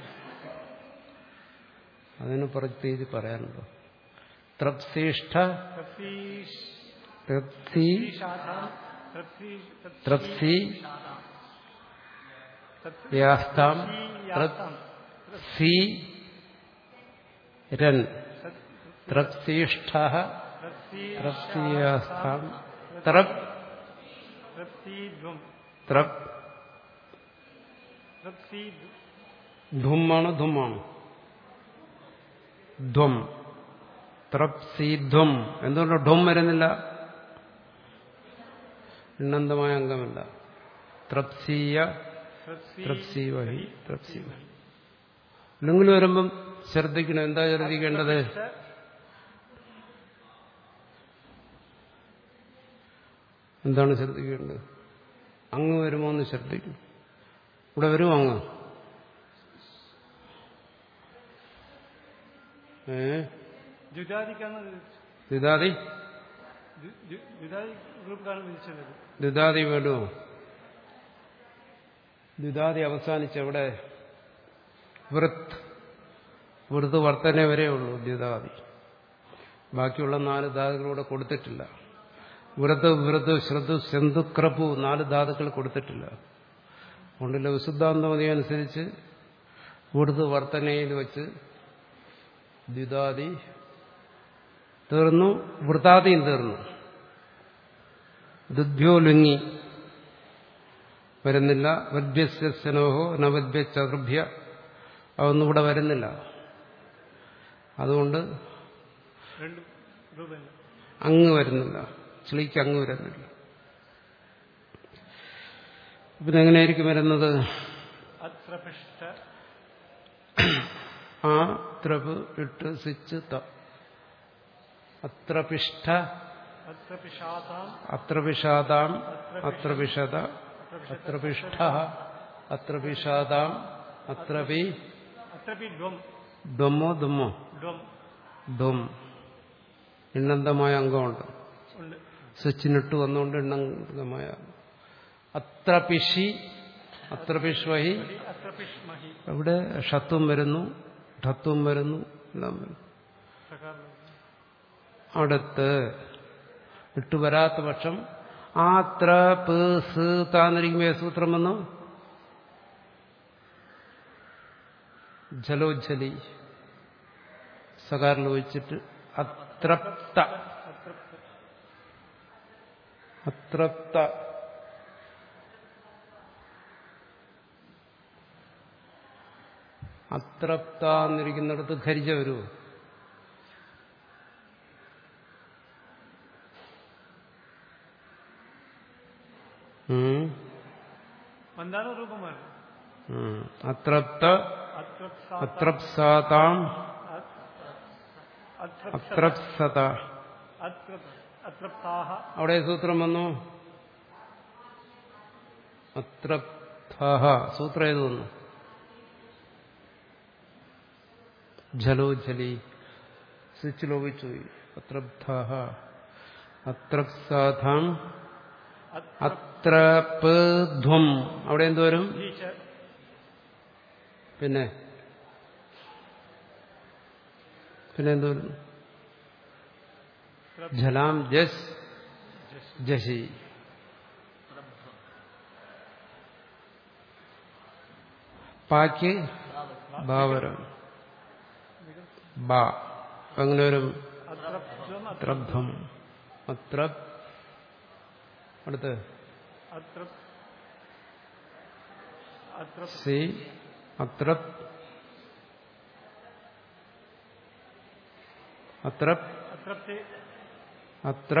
Speaker 1: അതിന് പ്രത്യേകിച്ച് പറയാനുണ്ടോ ത്രപ്സിഷ്ഠ
Speaker 2: ത്രപ്ശീഷ്
Speaker 1: ത്രപ്സി
Speaker 2: ത്രപ്ശീഷാഥാം ത്രപ്ശീ
Speaker 1: ത്രപ്സി യാസ്താം
Speaker 2: ത്രപ്ശീയാസ്താം
Speaker 1: ത്രപ്സി രൻ ത്രപ്സിഷ്ഠ ത്രപ്സിയാസ്താം ത്രപ്
Speaker 2: ത്രപ്സീധ്വം
Speaker 1: ത്രപ്
Speaker 2: ത്രപ്സീ
Speaker 1: ധുമ്മാണ് ധുമ്മാണ് ധ്വം ത്രപ്സീധ്വം എന്തുകൊണ്ട് ഢും വരുന്നില്ല ഇണ്ണന്തമായ അംഗമല്ല ത്രപ്സീയ
Speaker 2: ത്രപ്സീ
Speaker 1: ത്രപ്സീവഹി ത്രപ്സീവഹി അല്ലെങ്കിൽ വരുമ്പം ശ്രദ്ധിക്കണം എന്താ ശ്രദ്ധിക്കേണ്ടത് എന്താണ് ശ്രദ്ധിക്കേണ്ടത് അങ്ങ് വരുമോ എന്ന് ശ്രദ്ധിക്കണം ഇവിടെ വരുമോ അങ്ങ് ഏ
Speaker 2: ദ്വിതാദിക്കാണ്
Speaker 1: ദ്വിതാദി
Speaker 2: ദ്വിതാദി ഗ്രൂപ്പിലാണ് വിളിച്ചത്
Speaker 1: ദ്വിതാദി വരുമോ ദ്വിതാദി അവസാനിച്ച് എവിടെ വൃത്ത് വൃത് വർത്തന വരെ ഉള്ളൂ ദ്വിതാദി ബാക്കിയുള്ള നാല് ധാതുക്കളൂടെ കൊടുത്തിട്ടില്ല വൃത് വൃത് ശ്രുത് സെന്തു ക്രപു നാല് ധാതുക്കൾ കൊടുത്തിട്ടില്ല അതുകൊണ്ട് ലഘുസിദ്ധാന്തമതി അനുസരിച്ച് വൃത് വർത്തനയിൽ വെച്ച് ദ്വിതാദി തീർന്നു വൃതാദിയും തീർന്നു ദുദ്ഭ്യോ ലുങ്ങി വരുന്നില്ല വദ്ഭ്യസ്യനോഹോ നവദ്ഭ്യ ചതുർഭ്യ അതൊന്നും ഇവിടെ വരുന്നില്ല അതുകൊണ്ട്
Speaker 2: രണ്ട് ഗ്രൂപ്പല്ല
Speaker 1: അങ്ങ് വരുന്നില്ല ചെളിക്ക് അങ്ങ് വരുന്നില്ല പിന്നെ എങ്ങനെയായിരിക്കും വരുന്നത്
Speaker 2: അത്രപിഷ്ട
Speaker 1: ആ ത്രപ് ഇട്ട് സിച്ച് ത അത്രപിഷ്ഠ
Speaker 2: അത്രപിഷാതാം
Speaker 1: അത്രപിഷാദാം അത്രപിഷത അത്രപിഷ്ഠ അത്രപിഷാദാം അത്രപി
Speaker 2: അത്രപി ഡ്വം
Speaker 1: ദ്വമോ ദുമ്മോ
Speaker 2: ഡ്വം
Speaker 1: ദ്വം ഇണ്ണന്തമായ അംഗമുണ്ട്
Speaker 2: ഉണ്ട്
Speaker 1: സ്വിച്ചിനിട്ട് വന്നുകൊണ്ട് ഇണ്ണന്തമായ അത്രപിഷി അത്രപിഷ്വഹി
Speaker 2: അത്രപിഷ്മഹി
Speaker 1: അവിടെ ഷത്വം വരുന്നു ഠത്വം വരുന്നു എല്ലാം വരുന്നു
Speaker 2: പ്രകാരം
Speaker 1: അടുത്ത് ഇട്ടുവരാത്ത പക്ഷം ആ ത്ര പ് സ് താന്നിരിക്കുമ്പോ സൂത്രം വന്നു ജലോജ്ജലി സകാരിൽ വെച്ചിട്ട് അത്രപ്ത അത്രപ്ത അത്രപ്ത എന്നിരിക്കുന്നിടത്ത് ഖരിജ വരുമോ ഉം.
Speaker 2: മന്ദാന രൂപമാണ്
Speaker 1: ഉം. അത്രപ്ത
Speaker 2: അത്രപ്സാ-
Speaker 1: അത്രപ്സാതാം
Speaker 2: അത്രപ്സ-
Speaker 1: അത്രപ്സത
Speaker 2: അത്രപ്- അത്രപ്താഹ
Speaker 1: അവിടെ സൂത്രം വന്നു അത്രപ്താഹ സൂത്രം ഏത് വന്നു ജലോ ജലി സ്വിച്ച് ലോപിച്ചു പോയി അത്രപ്താഹ അത്രപ്സാധാം അത്രപ്ധ്വം അവിടെ എന്ത് വരും
Speaker 2: അത്രീശ
Speaker 1: പിന്നെ പിന്നെ എന്ത് വരും ജലാം ജസ് ജശി പാക്ക് ബാവരം ബാ അപ്പൊ എങ്ങനെ വരും
Speaker 2: അത്രപ്സം
Speaker 1: അത്രബ്ധം അത്ര അടുത്ത്
Speaker 2: അത്രപ് അത്രപ്
Speaker 1: സി അത്ര അത്ര
Speaker 2: അത്രപ്തി
Speaker 1: അത്ര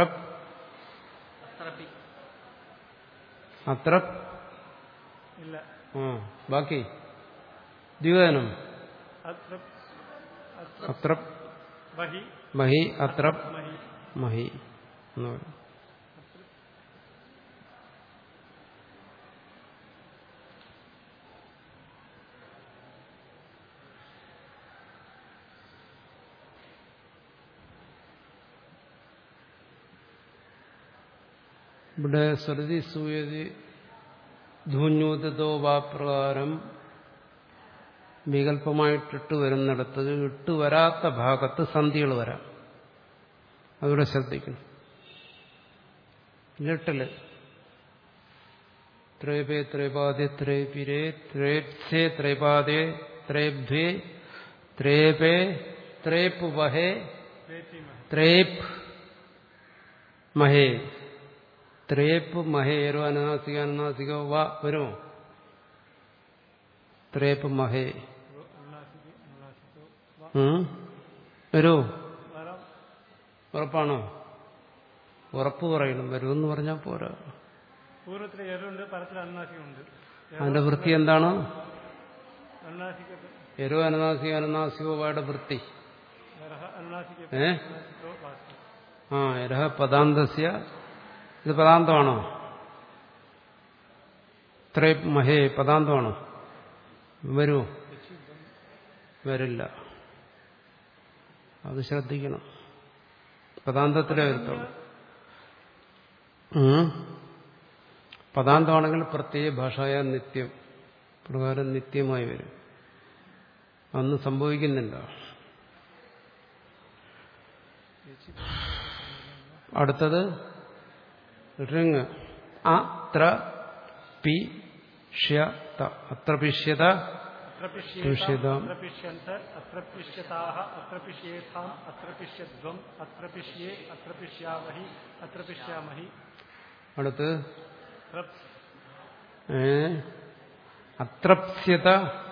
Speaker 1: അത്ര
Speaker 2: ഇല്ല
Speaker 1: ആ ബാക്കി ദ്വിവേദനം
Speaker 2: അത്രപ് അത്ര
Speaker 1: അത്ര
Speaker 2: വഹി
Speaker 1: മഹി അത്ര
Speaker 2: മഹി
Speaker 1: മഹി എന്ന് പറയും ഇവിടെ ശ്രുതി സൂയതി ധൂന്യൂതോ വാ പ്രകാരം വികല്പമായിട്ടിട്ട് വരുന്നിടത്ത് ഇട്ട് വരാത്ത ഭാഗത്ത് സന്ധികൾ വരാം അതുകൂടെ ശ്രദ്ധിക്കണം ലിട്ടില് ത്രേപേ ത്രേപാദേ ത്രേപിരേ ത്രേപ്സേ ത്രേപാദേ ത്രേബ്ധ്വേ ത്രേപേ ത്രേപ്പ് വഹേ
Speaker 2: വേത്തി മഹി
Speaker 1: ത്രേപ്പ് മഹേ ത്രേപ്പ് മഹേരോ അനാസിക അനാസിക വ വരുമോ ത്രേപ്പ് മഹേ
Speaker 2: ഉല്ലാസിക്ക് ഉല്ലാസിക്കോ
Speaker 1: ഉം? വരുമോ
Speaker 2: വരാം
Speaker 1: ഉറപ്പാണോ ഉറപ്പ് പറയണം വരുമെന്ന് പറഞ്ഞാൽ പോരാ
Speaker 2: പൂർവ്വത്തിൽ എരുണ്ട് പരത്തിൽ അന്നാസികമുണ്ട്
Speaker 1: അതിന്റെ വൃത്തി എന്താണ്
Speaker 2: അന്നാസിക്കത്ത്
Speaker 1: എരോ അനനാസിക അനനാസികോ വായുടെ വൃത്തി
Speaker 2: വരഹ അന്നാസിക
Speaker 1: ഏ
Speaker 2: അന്നാസിക്കോ വാസ്തു
Speaker 1: ആ എരഹ പദാന്തസ്യ ഇത് പദാന്തമാണോ ത്രേ മഹേ പദാന്തമാണോ വരുമോ വരില്ല അത് ശ്രദ്ധിക്കണം പദാന്തത്തിലേ വരുത്തുള്ളൂ ഉം. പദാന്തമാണെങ്കിൽ പ്രത്യേക ഭാഷായ നിത്യം പ്രകാരം നിത്യമായി വരും അതൊന്നും സംഭവിക്കുന്നില്ല അടുത്തത് ഋങ് അത്ര പി ഷ്യത അത്ര പിഷ്യത
Speaker 2: അത്രപിഷ്യേതാം അത്രപിഷ്യന്ത അത്രപിഷ്യതാഹ അത്രപിഷ്യേഥാം അത്രപിഷ്യധ്വം അത്രപിഷ്യേ അത്രപിഷ്യാമഹി അത്രപിഷ്യാമഹി
Speaker 1: അടുത്ത്
Speaker 2: ത്രപ്സ്
Speaker 1: ഏ അത്രപ്സ്യത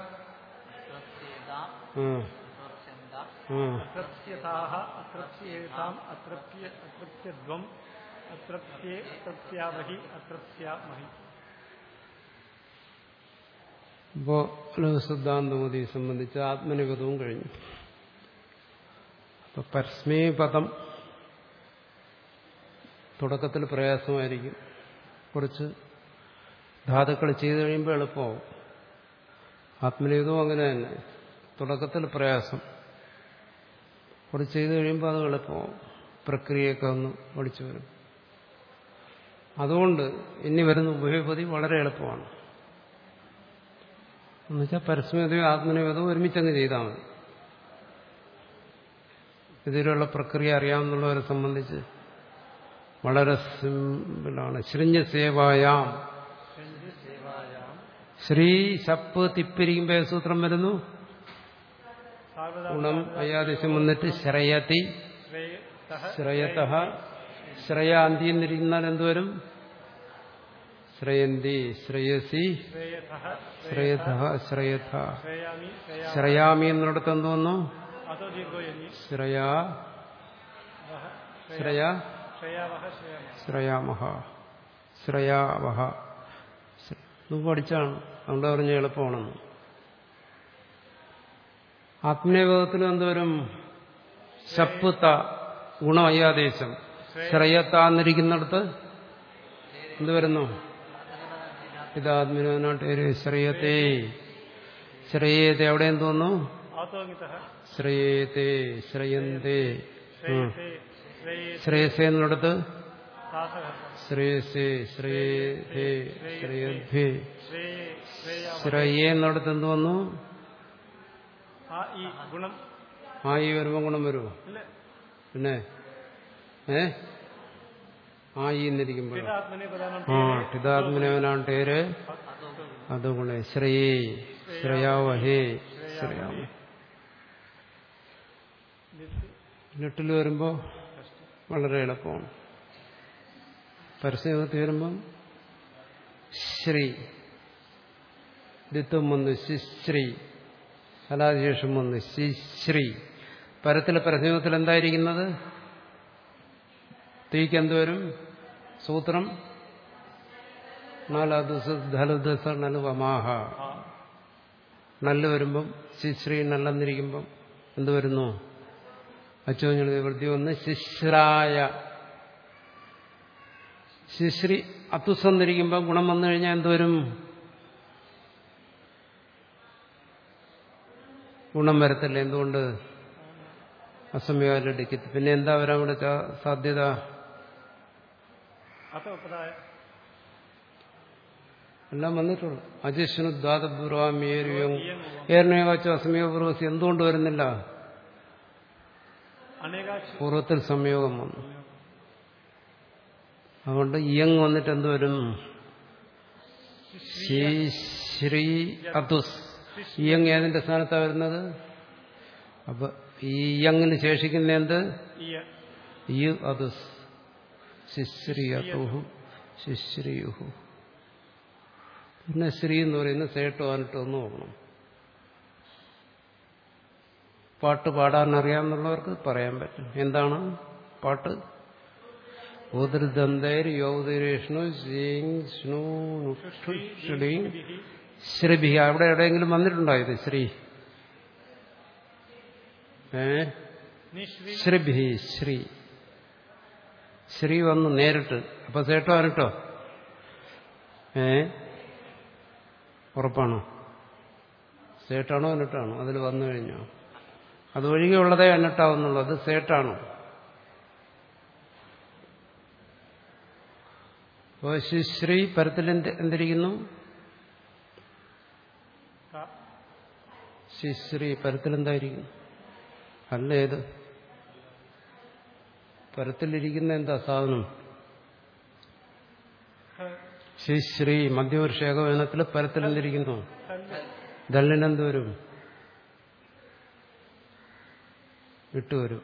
Speaker 1: ആ. ആ.
Speaker 2: അത്രപ്സ്യതാഹ അത്രപ്സ്യേതാം അത്രപ്യ അത്രപ്യധ്വം അത്രപ്യേ അത്രപ്യാമഹി അത്രപ്യാമഹി
Speaker 1: ഇപ്പോ സിദ്ധാന്തമതി സംബന്ധിച്ച് ആത്മനിപദവും കഴിഞ്ഞു അപ്പൊ പരസ്മേ പദം തുടക്കത്തിൽ പ്രയാസമായിരിക്കും കുറച്ച് ധാതുക്കൾ ചെയ്തു കഴിയുമ്പോൾ എളുപ്പമാവും ആത്മനിപദവും അങ്ങനെ തന്നെ തുടക്കത്തിൽ പ്രയാസം കുറച്ച് ചെയ്തു കഴിയുമ്പോൾ അത് എളുപ്പമാവും പ്രക്രിയയൊക്കെ ഒന്ന് പഠിച്ചു വരും അതുകൊണ്ട് ഇനി വരുന്ന ഉഭയപതി വളരെ എളുപ്പമാണ് എന്നുവെച്ചാൽ പരസ്മയതയും ആത്മനിവേദവും ഒരുമിച്ചങ്ങ് ചെയ്താൽ മതി ഇതിലുള്ള പ്രക്രിയ അറിയാവുന്നവരെ സംബന്ധിച്ച് വളരെ സിമ്പിളാണ് ശൃഞ്ഞ സേവായാം ശ്രീ ശപ്പ് തിപ്പിരിക്കുമ്പോ ഏത് സൂത്രം വരുന്നു
Speaker 2: സാർവദാ
Speaker 1: ഗുണം അയാദേശം വന്നിട്ട് ശ്രയതി
Speaker 2: ശ്രേയസഃ
Speaker 1: ശ്രയത ശ്രയാന്തി എന്നിരിക്കുന്നാൽ എന്തുവരും ശ്രയന്തി ശ്രയസി
Speaker 2: ശ്രേയസഃ
Speaker 1: ശ്രയത ശ്രയഥ
Speaker 2: ശ്രേയാമി ശ്രേയാ
Speaker 1: ശ്രയാമി എന്നിടത്ത് എന്ത് വന്നു
Speaker 2: അതോ ദീർഘോയനി
Speaker 1: ശ്രയാ
Speaker 2: വഹ
Speaker 1: ശ്രയ
Speaker 2: ശ്രേയാവഹ ശ്രേയാമ
Speaker 1: ശ്രയാമഹ ശ്രയാവഹ ഇത് പഠിച്ചാണ് അതുകൊണ്ട് പറഞ്ഞ എളുപ്പമാണെന്ന് ആത്മീയബോധത്തിലും എന്തുവരും ശപ്പുത്ത ഗുണമയ്യാദേശം ശ്രയത്താന്നിരിക്കുന്നിടത്ത് എന്ത് വരുന്നു ഇതാത്മനാട്ടേര് ശ്രയത്തെ ശ്രേയത്തെ എവിടെ തോന്നുന്നു
Speaker 2: ആതോങ്ങിതഃ
Speaker 1: ശ്രേയത്തെ ശ്രയന്തേ ഉം.
Speaker 2: ശ്രേയസേ ശ്രേയേ
Speaker 1: ശ്രേയസേ എന്നിടത്ത്
Speaker 2: ദാസഃ
Speaker 1: ശ്രേയസേ ശ്രേയേ ശ്രേയഭ്യേ
Speaker 2: ശ്രേയേ ശ്രേയാവഹ
Speaker 1: ശ്രേയേ എന്നിടത്ത് എന്ത് വന്നു
Speaker 2: ആ ഈ ഗുണം
Speaker 1: ആ ഈ വരുമ്പോ ഗുണം വരുമോ
Speaker 2: ഇല്ല
Speaker 1: പിന്നെ ഏ ആ ഈ എന്നിരിക്കുമ്പോഴോ
Speaker 2: പിതാത്മനെ പ്രധാനം
Speaker 1: ആ ഠിതാത്മനവനാട്ടേര് അത് ഗുണേ ശ്രേയേ ശ്രയാവഹേ ശ്രയാമ ലിട്ടിൽ വരുമ്പോ വളരെ എളുപ്പമാണ് പരസ്യത്തിൽ വരുമ്പം ശ്രീ ദിത്വം വന്ന് ശിശ്രീ കലാശേഷം വന്ന് ശിശ്രീ പരത്തിലെ പരസ്യത്തിൽ എന്തായിരിക്കുന്നത് തീക്ക് എന്തുവരും സൂത്രം നാലദുസ നല് വമാഹ നല്ല വരുമ്പം ശിശ്രീ നല്ലെന്നിരിക്കുമ്പം എന്ത് വരുന്നു അച്ചോഞ്ഞ വൃത്തി വന്ന് ശിശ്രായ ശിശ്രീ അത്തുസന്നിരിക്കുമ്പോൾ ഗുണം വന്നു കഴിഞ്ഞാൽ എന്തുവരും ഗുണം വരത്തില്ല എന്തുകൊണ്ട് അസമയാലിടിക്കത്ത് പിന്നെ എന്താ വരാൻ ഇവിടെ ചാ- സാധ്യത
Speaker 2: അതോ പദായ
Speaker 1: എല്ലാം വന്നിട്ടുള്ളു അജിഷ്ണു ദ്വാദപൂർവാമിയേരിയും ഏർണയവാച്ചോ അസമയപൂർവസി എന്തുകൊണ്ട് വരുന്നില്ല
Speaker 2: അനേകാക്ഷി
Speaker 1: പൂർവ്വത്തിൽ സംയോഗം വന്നു അതുകൊണ്ട് ഇയങ് വന്നിട്ട് എന്ത് വരും ശ്രീ ശ്രീ അതുസ് ഇയങ് ഏതിന്റെ സ്ഥാനത്താണ് വരുന്നത് അപ്പൊ ഈ ഇയങ്ങിന് ശേഷിക്കുന്ന എന്ത്
Speaker 2: ഇയ
Speaker 1: ഈ അതുസ് ശിശ്രീ അതുഹു ശിശ്രീയുഹു പിന്നെ ശ്രീ എന്ന് പറയുന്നത് സേട്ടോ ആനിട്ടോ ഒന്ന് നോക്കണം പാട്ട് പാടാൻ അറിയാമെന്നുള്ളവർക്ക് പറയാൻ പറ്റും എന്താണ് പാട്ട് ഊദൃദന്തൈർ യൗദരേഷ്ണു ശ്രീ ശ്രീഭി അവിടെ എവിടെയെങ്കിലും വന്നിട്ടുണ്ടോ ഇത് ശ്രീ ഏ
Speaker 2: നിശ്രീ
Speaker 1: ശ്രീഭി ശ്രീ ശ്രീ വന്നു നേരിട്ട് അപ്പൊ സേട്ടോ അനിട്ടോ ഏ ഉറപ്പാണോ സേട്ടാണോ അനിട്ടാണോ അതിൽ വന്നു കഴിഞ്ഞോ അതൊഴികെയുള്ളതേ അനിട്ടാവുന്നുള്ളൂ അത് സേട്ടാണോ അപ്പോൾ ശിശ്രീ പരത്തിൽ എന്ത് എന്തിരിക്കുന്നു
Speaker 2: ക
Speaker 1: ശിശ്രീ പരത്തിൽ എന്തായിരിക്കും അല്ല ഏത് പരത്തിലിരിക്കുന്ന എന്താ സാധനം
Speaker 2: ഖ
Speaker 1: ശിശ്രീ മധ്യവർഷ ഏകവേനത്തിൽ പരത്തിൽ എന്തിരിക്കുന്നു
Speaker 2: കല്ല്
Speaker 1: ദല്ലിനെന്ത് വരും വിട്ടുവരും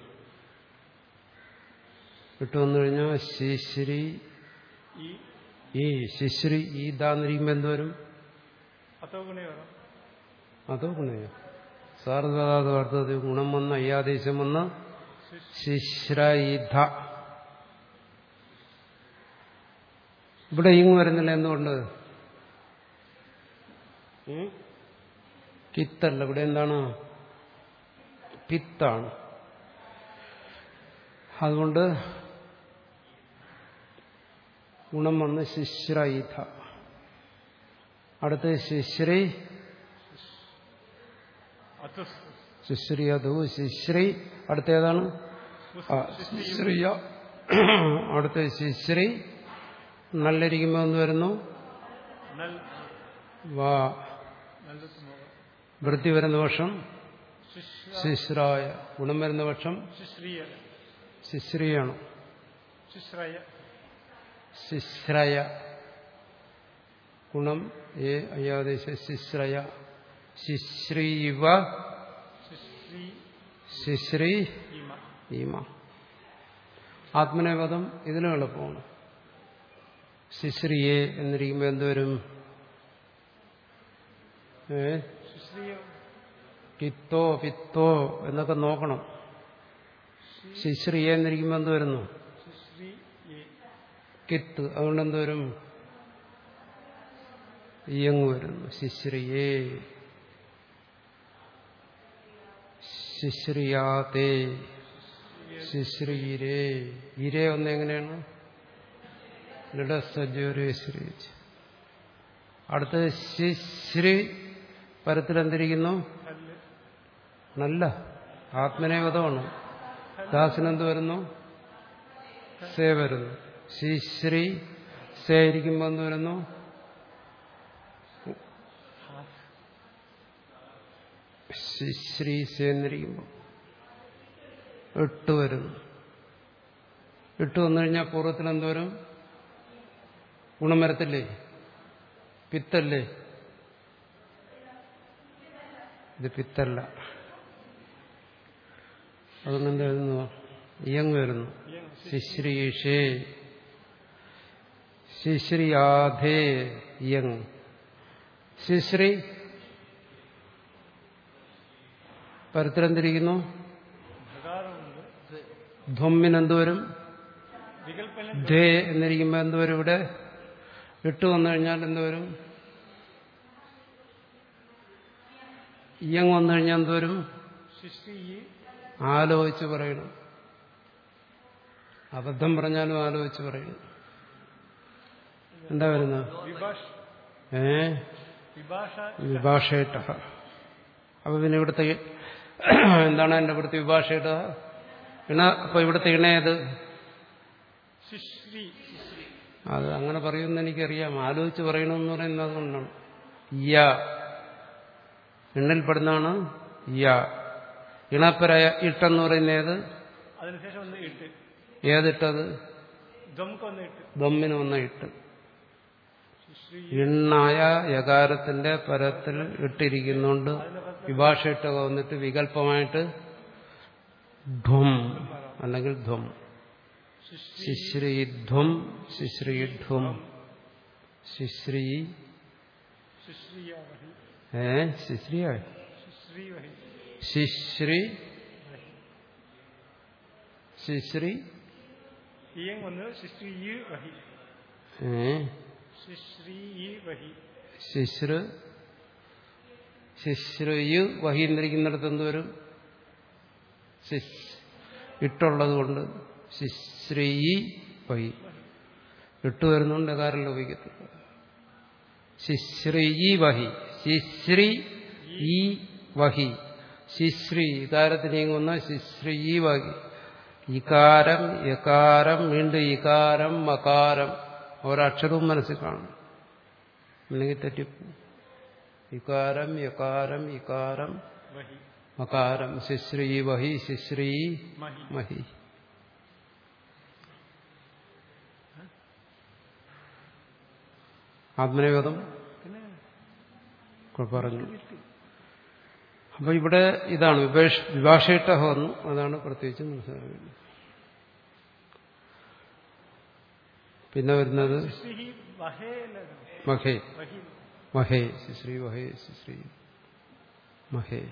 Speaker 1: വിട്ടു വന്നു കഴിഞ്ഞാൽ ശിശ്രീ
Speaker 2: ഈ
Speaker 1: ഈ ശിശ്രീ ഈ ദാന്നിരിക്കുമ്പോൾ എന്ത് വരും
Speaker 2: അതോ ഗുണയോ
Speaker 1: അതോ ഗുണയോ സാർവധാതു ഗുണം വന്ന് അയ്യാദേശം വന്ന് ശിശ്രയിധ ഇവിടെ ഇങ് വരുന്നില്ല എന്തുകൊണ്ട് ഉം? കിത്തല്ല ഇവിടെ എന്താണ് പിത്താണ് അതുകൊണ്ട് ഗുണം വന്ന് ശിശ്രയിധ അടുത്ത് ശിശ്രീ
Speaker 2: അതുസ്
Speaker 1: ശിശ്രീ അതു ശിശ്രീ അടുത്തേതാണ് ആ, ശിശ്രിയ അടുത്ത ശിശ്രീ നല്ലിരിക്കുമ്പോൾ എന്ന് വരുന്നു
Speaker 2: നൽ
Speaker 1: വാ
Speaker 2: നല്ലതുമോ
Speaker 1: വൃത്തി വരുന്ന വർഷം
Speaker 2: ശിശ്ര
Speaker 1: ശിശ്രായ ഗുണം വരുന്ന പക്ഷം
Speaker 2: ശിശ്രീയ
Speaker 1: ശിശ്രിയാണ്
Speaker 2: ശിശ്രയ
Speaker 1: ശിശ്രയ ഗുണം ഏ അയ്യാദേശ ശിശ്രയ ശിശ്രീവ
Speaker 2: ശിശ്രീ
Speaker 1: ശിശ്രീ
Speaker 2: ഇമ
Speaker 1: ഈമ ആത്മനേപദം ഇതിലും എളുപ്പമാണ് ശിശ്രിയെ എന്നിരിക്കുമ്പോൾ എന്തുവരും ഏ
Speaker 2: ശിശ്രീയ
Speaker 1: പിത്തോ പിത്തോ എന്നൊക്കെ നോക്കണം ശിശ്രിയെ എന്നിരിക്കുമ്പോൾ എന്ത് വരുന്നു
Speaker 2: ശിശ്രീ എ
Speaker 1: കിത്ത് അതുകൊണ്ട് എന്തുവരും ഇയങ്ങ് വരുന്നു ശിശ്രിയേ ശിശ്രിയാതേ ശിശ്രീരേ ഇരേ ഒന്ന് എങ്ങനെയാണ് ലഡസജ്ജോരേശ്രീച്ച് അടുത്ത് ശിശ്രീ പരത്തിലെന്തിരിക്കുന്നു
Speaker 2: കല്ല്
Speaker 1: നല്ല ആത്മനേപദമാണ് ദാസിനെന്ത് വരുന്നു സേ വരുന്നു ശിശ്രീ സേ ഇരിക്കുമ്പോൾ എന്ത് വരുന്നു ശിശ്രീ സേ എന്നിരിക്കുമ്പോൾ എട്ട് വരുന്നു എട്ട് വന്നു കഴിഞ്ഞാൽ പൂർവ്വത്തിൽ എന്തോരും ഗുണം വരത്തില്ലേ പിത്തല്ലേ ഇത് പിത്തല്ല അതുകൊണ്ട് എന്ത് വരുന്നു ഇയങ് വരുന്നു ശിശ്രീഷേ ശിശ്രിയാധേ ഇയങ് ശിശ്രീ പരത്തിലെന്തിരിക്കുന്നു
Speaker 2: ഭകാരമുണ്ട്
Speaker 1: ധ്വമ്മിനെന്ത് വരും
Speaker 2: വികല്പന
Speaker 1: ധേ എന്നിരിക്കുമ്പോൾ എന്തുവരും ഇവിടെ ഇട്ട് വന്നു കഴിഞ്ഞാൽ എന്തുവരും ഇയങ് വന്നു കഴിഞ്ഞാൽ എന്തുവരും
Speaker 2: ശിശ്രീ
Speaker 1: ആലോചിച്ച് പറയണം അബദ്ധം പറഞ്ഞാലും ആലോചിച്ച് പറയണം എന്താ വരുന്നത്
Speaker 2: വിഭാഷ
Speaker 1: ഏ
Speaker 2: വിഭാഷ
Speaker 1: വിഭാഷയിട്ട അപ്പൊ പിന്നെ ഇവിടുത്തെ എന്താണ് എന്റെ ഇവിടുത്തെ വിഭാഷയിട്ട ഇണ അപ്പൊ ഇവിടുത്തെ ഇണയത്
Speaker 2: ശിശ്രീ ശിശ്രീ
Speaker 1: അത് അങ്ങനെ പറയുമെന്ന് എനിക്കറിയാം ആലോചിച്ച് പറയണമെന്ന് പറയുന്നത് അതുകൊണ്ടാണ് യ എണ്ണിൽപ്പെടുന്നതാണ് യ ഇണപ്പരായ ഇട്ടെന്ന് പറയുന്ന ഏത്
Speaker 2: അതിനുശേഷം ഒന്ന് ഇട്ട്
Speaker 1: ഏതിട്ടത്
Speaker 2: ദ്വംക്ക് ഒന്ന് ഇട്ട്
Speaker 1: ദമ്മിന് വന്ന ഇട്ട്
Speaker 2: ശിശ്രീ
Speaker 1: ഇണ്ണായ യകാരത്തിന്റെ പരത്തിൽ ഇട്ടിരിക്കുന്നുണ്ട് വിഭാഷയിട്ട വന്നിട്ട് വികല്പമായിട്ട് ധ്വം അല്ലെങ്കിൽ ധ്വം
Speaker 2: ശിശ്രീ
Speaker 1: ശിശ്രീധ്വം ശിശ്രീധ്വം ശിശ്രീ
Speaker 2: ശിശ്രീയ വഹി
Speaker 1: ഏ ശിശ്രീയ
Speaker 2: ശിശ്രീ വഹി
Speaker 1: ശിശ്രീ ശിശ്രീ
Speaker 2: ഇയങ് വന്ന് ശിശ്രീ വഹി
Speaker 1: ഏ
Speaker 2: ശിശ്രീ വഹി
Speaker 1: ശിശ്രു ശിശ്രുയു വഹി എന്നിരിക്കുന്നിടത്ത് എന്ത് വരും ശിശ് ഇട്ടുള്ളത് കൊണ്ട് ശിശ്രീ വഹി ഇട്ട് വരുന്നുണ്ട് കാരം ലോപിക്കത്തില്ല ശിശ്രീ വഹി ശിശ്രീ ഈ വഹി ശിശ്രീ ഇകാരത്തിന് ഇങ്ങുന്ന ശിശ്രീ വഹി ഇകാരം യകാരം വീണ്ടും ഇകാരം മകാരം ഒരക്ഷരവും മനസ്സിൽ കാണും അല്ലെങ്കിൽ തെറ്റിപ്പോവും ഇകാരം യകാരം ഇകാരം
Speaker 2: വഹി
Speaker 1: മകാരം ശിശ്രീ വഹി ശിശ്രീ
Speaker 2: മഹി
Speaker 1: മഹി ആത്മനിവേദം
Speaker 2: പിന്നെ
Speaker 1: പറഞ്ഞു അപ്പൊ ഇവിടെ ഇതാണ് വിഭാഷ വിഭാഷയിട്ട വന്നു അതാണ് പ്രത്യേകിച്ച് മനസ്സിലാക്കുന്നത് പിന്നെ വരുന്നത്
Speaker 2: ശിശ്രീ വഹേ
Speaker 1: മഹേ
Speaker 2: വഹി
Speaker 1: മഹേ ശ്രീ വഹേ ശ്രീ മഹേ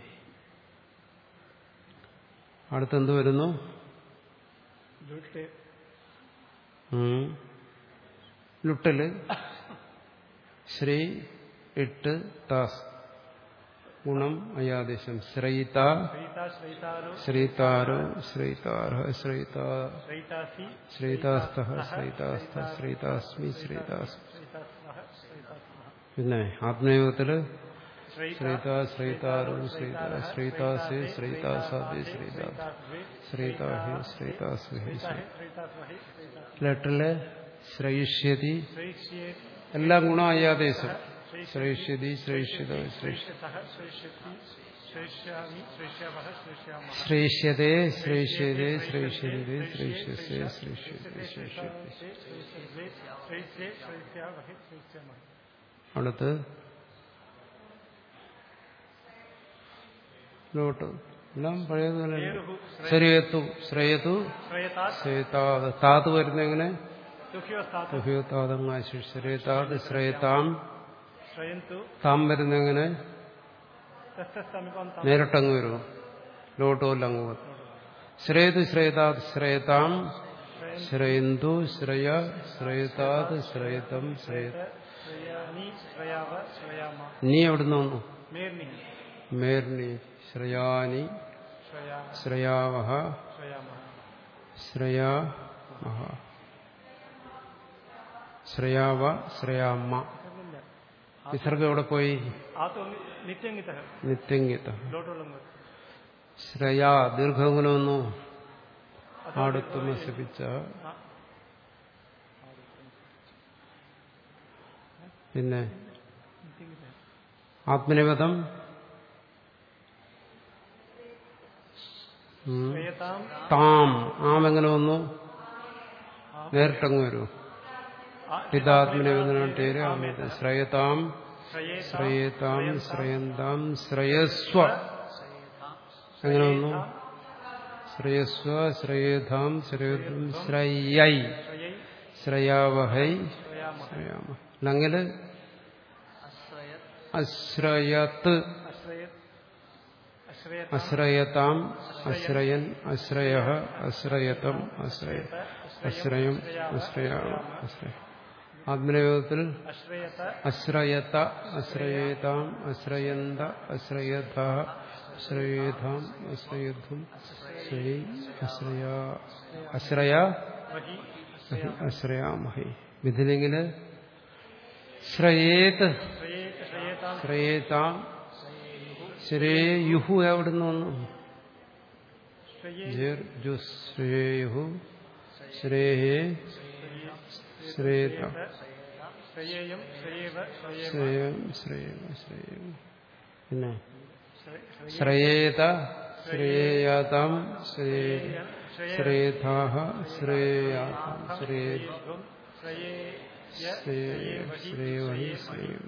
Speaker 1: അടുത്തെന്ത് വരുന്നു
Speaker 2: ലുട്ട്
Speaker 1: ഉം. ലുട്ടില് ശ്രീ ഇട്ട് താസ് ഗുണം അയാദേശം ശ്രീത
Speaker 2: ശ്രീതാ ശ്രീതാരോ
Speaker 1: ശ്രീതാരോ ശ്രീതാര ശ്രീതാ
Speaker 2: ശ്രീതാസി
Speaker 1: ശ്രീതാസ്ത ശ്രീതാസ്ത ശ്രീതാസ്മി ശ്രീതാസ്
Speaker 2: ശ്രീതാസ്മഹ ശ്രീതാസ്മഹ
Speaker 1: പിന്നെ ആത്മയോഗത്തില്
Speaker 2: ശ്രീതാ
Speaker 1: ശ്രീതാ ശ്രീതാരോ ശ്രീതാ ശ്രീതാസേ ശ്രീതാസാദി ശ്രീതാ ശ്രീതാഹി ശ്രീതാസ്മി
Speaker 2: ശ്രീതാസ്മഹി
Speaker 1: ലെറ്ററില് ശ്രയിഷ്യതി
Speaker 2: ശ്രീശ്യേ
Speaker 1: എല്ലാം ഗുണം അയ്യാദേശം ശ്രയിഷ്യതി ശ്രയിഷ്യത ശ്രേഷ്ഠ
Speaker 2: സഹ ശ്രീഷ്യത്തി ശ്രേഷ്യാമി ശ്രേഷ്യാവഹ ശ്രേഷ്യാമ
Speaker 1: ശ്രേഷ്യതേ ശ്രേഷ്യതേ ശ്രേഷ്യതേ ശ്രേഷ്യസേ ശ്രേഷ്യതേ ശ്രേഷ്യതേ
Speaker 2: ശ്രേഷ്യ ശ്രേഷ്യാവഹ ശ്രേഷ്യാമ
Speaker 1: അടുത്ത് ലോട്ട് എല്ലാം പഴയതുപോലെ
Speaker 2: ഏതുഹു
Speaker 1: ശ്രേയത്തു ശ്രേയത്തു
Speaker 2: ശ്രേയതാ
Speaker 1: ശ്രേയതാത് താത് വരുന്ന എങ്ങനെ
Speaker 2: ദുഃഖ്യോസ്ഥാത
Speaker 1: സുഹൃത്താതങ്ങാശു ശ്രേയതാത് ശ്രേയതാം
Speaker 2: ശ്രയന്തു
Speaker 1: താം വരുന്ന എങ്ങനെ
Speaker 2: തസ്തമീപം
Speaker 1: നേരിട്ടങ്ങ് വരുമോ ലോട്ടുമല്ല അങ്ങ് വരും ശ്രേയതു ശ്രേയതാത് ശ്രേയതാം ശ്രയന്തു ശ്രയ ശ്രേയതാത് ശ്രേയതം ശ്രേയ
Speaker 2: ശ്രയാനി ശ്രയാവ ശ്രയാമ
Speaker 1: നീ എവിടുന്ന് വന്നു
Speaker 2: മേർനി
Speaker 1: മേർണി ശ്രയാനി
Speaker 2: ശ്രയാ
Speaker 1: ശ്രയാവഹ
Speaker 2: ശ്രയാമ
Speaker 1: ശ്രയാ മഹ ശ്രയാവ ശ്രയാമ്മ വിസർഗം എവിടെ പോയി
Speaker 2: ആത്തോ നിത്യംഗിത
Speaker 1: നിത്യംഗിത
Speaker 2: ലോട്ടുള്ളത്
Speaker 1: ശ്രയാ ദീർഘഗുണം വന്നു ആടുത്തുമസിപ്പിച്ച പിന്നെ ആത്മനിപദം ഉം.
Speaker 2: ശ്രയതാം
Speaker 1: താം ആം എങ്ങനെ വന്നു നേരിട്ടങ്ങ് വരൂ പിതാത്മനിപദനാട്ടേര് ആമത് ശ്രയതാം ശ്രയേതാം ശ്രയന്താം ശ്രയസ്വ എങ്ങനെ വന്നു ശ്രയസ്വ ശ്രയേതാം ശ്രേയതും ശ്രയൈ
Speaker 2: ശ്രയൈ
Speaker 1: ശ്രയാവഹൈ
Speaker 2: ശ്രയാമ
Speaker 1: ശ്രയാമ അല്ലെങ്കിൽ അശ്രയത്ത്
Speaker 2: അശ്രയത് അശ്രയത
Speaker 1: അശ്രയതാം അശ്രയൻ അശ്രയ അശ്രയതം അശ്രയ അശ്രയം അശ്രയാമ അശ്രയ ആത്മനിയോഗത്തിൽ
Speaker 2: അശ്രയത
Speaker 1: അശ്രയത അശ്രയേതാം അശ്രയന്ത അശ്രയഥ അശ്രയേതാം അശ്രയധ്വം ശ്രയൈ അശ്രയ അശ്രയ
Speaker 2: വഹി
Speaker 1: അശ്രയാമഹി വിധിലെങ്കില് ശ്രയേത്
Speaker 2: ശ്രയേത ശ്രയേതാം
Speaker 1: ശ്രയേതാം ശ്രേയുഹു എവിടുന്ന് വന്നു
Speaker 2: ശ്രയേ
Speaker 1: ജേർ ജുസ് ശ്രേയുഹു ശ്രേയേ ശ്രേത
Speaker 2: ശ്രയേയം ശ്രയേവ ശ്രയേമ
Speaker 1: ശ്രേയം ശ്രേയം ശ്രേയം പിന്നെ
Speaker 2: ശ്രേ-
Speaker 1: ശ്രയേത ശ്രേയാതാം ശ്രേയ ശ്രേതാഹ ശ്രേയാതാം ശ്രേ
Speaker 2: ശ്രയേധ്വം ശ്രയേയ
Speaker 1: ശ്രേയ ശ്രേയവഹി ശ്രേയം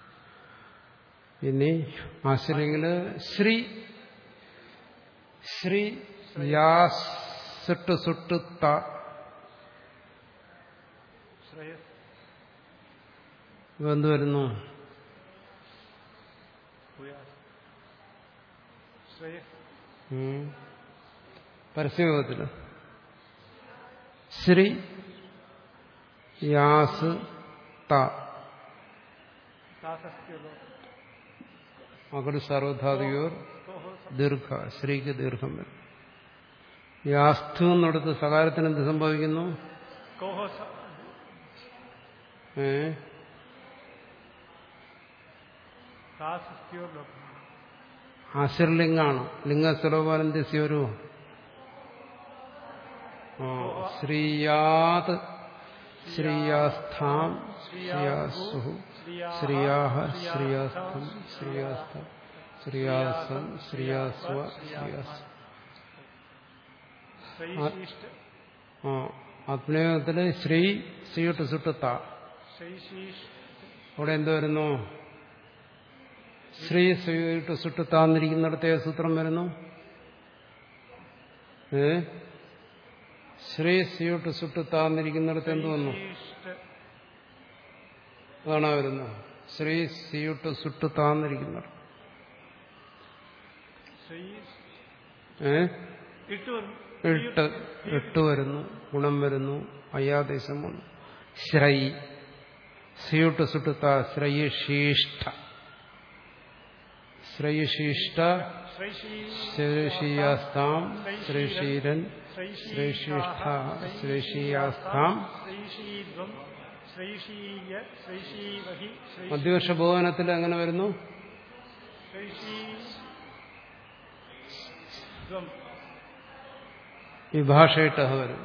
Speaker 1: ഇനി ആശ്രയങ്ങള് ശ്രീ ശ്രീ യാസ് സുട്ട് സുട്ട് ത
Speaker 2: ശ്രേയസ്
Speaker 1: ഇവ എന്ത് വരുന്നു
Speaker 2: ഭൂയാസ് ശ്രേയസ്
Speaker 1: ഉം. പരസ്യയോഗത്തില് ശ്രീ യാസ് ത
Speaker 2: താസസ്ത്യലോ
Speaker 1: മകള് സർവധാതുയോർ
Speaker 2: തോഹോ
Speaker 1: ദീർഘ ശ്രീക്ക് ദീർഘം വരും യാസ്തു എന്നിടത്ത് സകാരത്തിന് എന്ത് സംഭവിക്കുന്നു
Speaker 2: കോഹോ സ-
Speaker 1: ഏ
Speaker 2: താസസ്ത്യോ ലോകം
Speaker 1: ആശിർലിംഗാണ് ലിംഗസ്വരൂപാനന്ദസ്യൊരു ശ്രീയാത് ശ്രീയാസ്ഥാം ശ്രീയാസുഹു ശ്രീയാഹ ശ്രീയാസ്ഥം ശ്രീയാസ്ഥ ശ്രീയാസം ശ്രീയാസ്വ ശ്രീയാസ്
Speaker 2: ശൈശീഷ്ട
Speaker 1: ആ ആത്മീയത്തില് ശ്രീ ശ്രീയിട്ട് സുട്ടുത്ത
Speaker 2: ശൈശീഷ്
Speaker 1: അവിടെ എന്ത് വരുന്നു ശ്രീ ശ്രീയിട്ട് സുട്ടുത്താന്നിരിക്കുന്നിടത്തെ സൂത്രം വരുന്നു ഏ ശ്രീ ശ്രീയിട്ട് സുട്ടുത്താന്നിരിക്കുന്നിടത്ത് എന്ത് വന്നു
Speaker 2: ശൈശീഷ്ട
Speaker 1: അതാണ് വരുന്നത് ശ്രീ ശ്രീയിട്ട് സുട്ടുത്താന്നിരിക്കുന്നിടത്ത്
Speaker 2: ശൈസ്
Speaker 1: ഏ
Speaker 2: ഇട്ട് വരും
Speaker 1: എട്ട് എട്ട് വരുന്നു ഗുണം വരുന്നു അയ്യാദേശം വന്നു ശ്രൈ ശ്രീയിട്ട് സുട്ടുത്ത ശ്രയശീഷ്ട ശ്രയശീഷ്ട
Speaker 2: ശൈശീ
Speaker 1: ശ്രേഷീയാസ്താം ശ്രേഷീരൻ ശ്രേഷ്ഠ ശ്രേഷീയാസ്താം
Speaker 2: ശ്രൈഷീധ്വം ശ്രൈഷീയ ശ്രൈഷീവഹി
Speaker 1: മധ്യവർഷ ഭുവനത്തിൽ എങ്ങനെ വരുന്നു
Speaker 2: ശ്രൈഷീധ്വം
Speaker 1: വിഭാഷയിട്ട വരും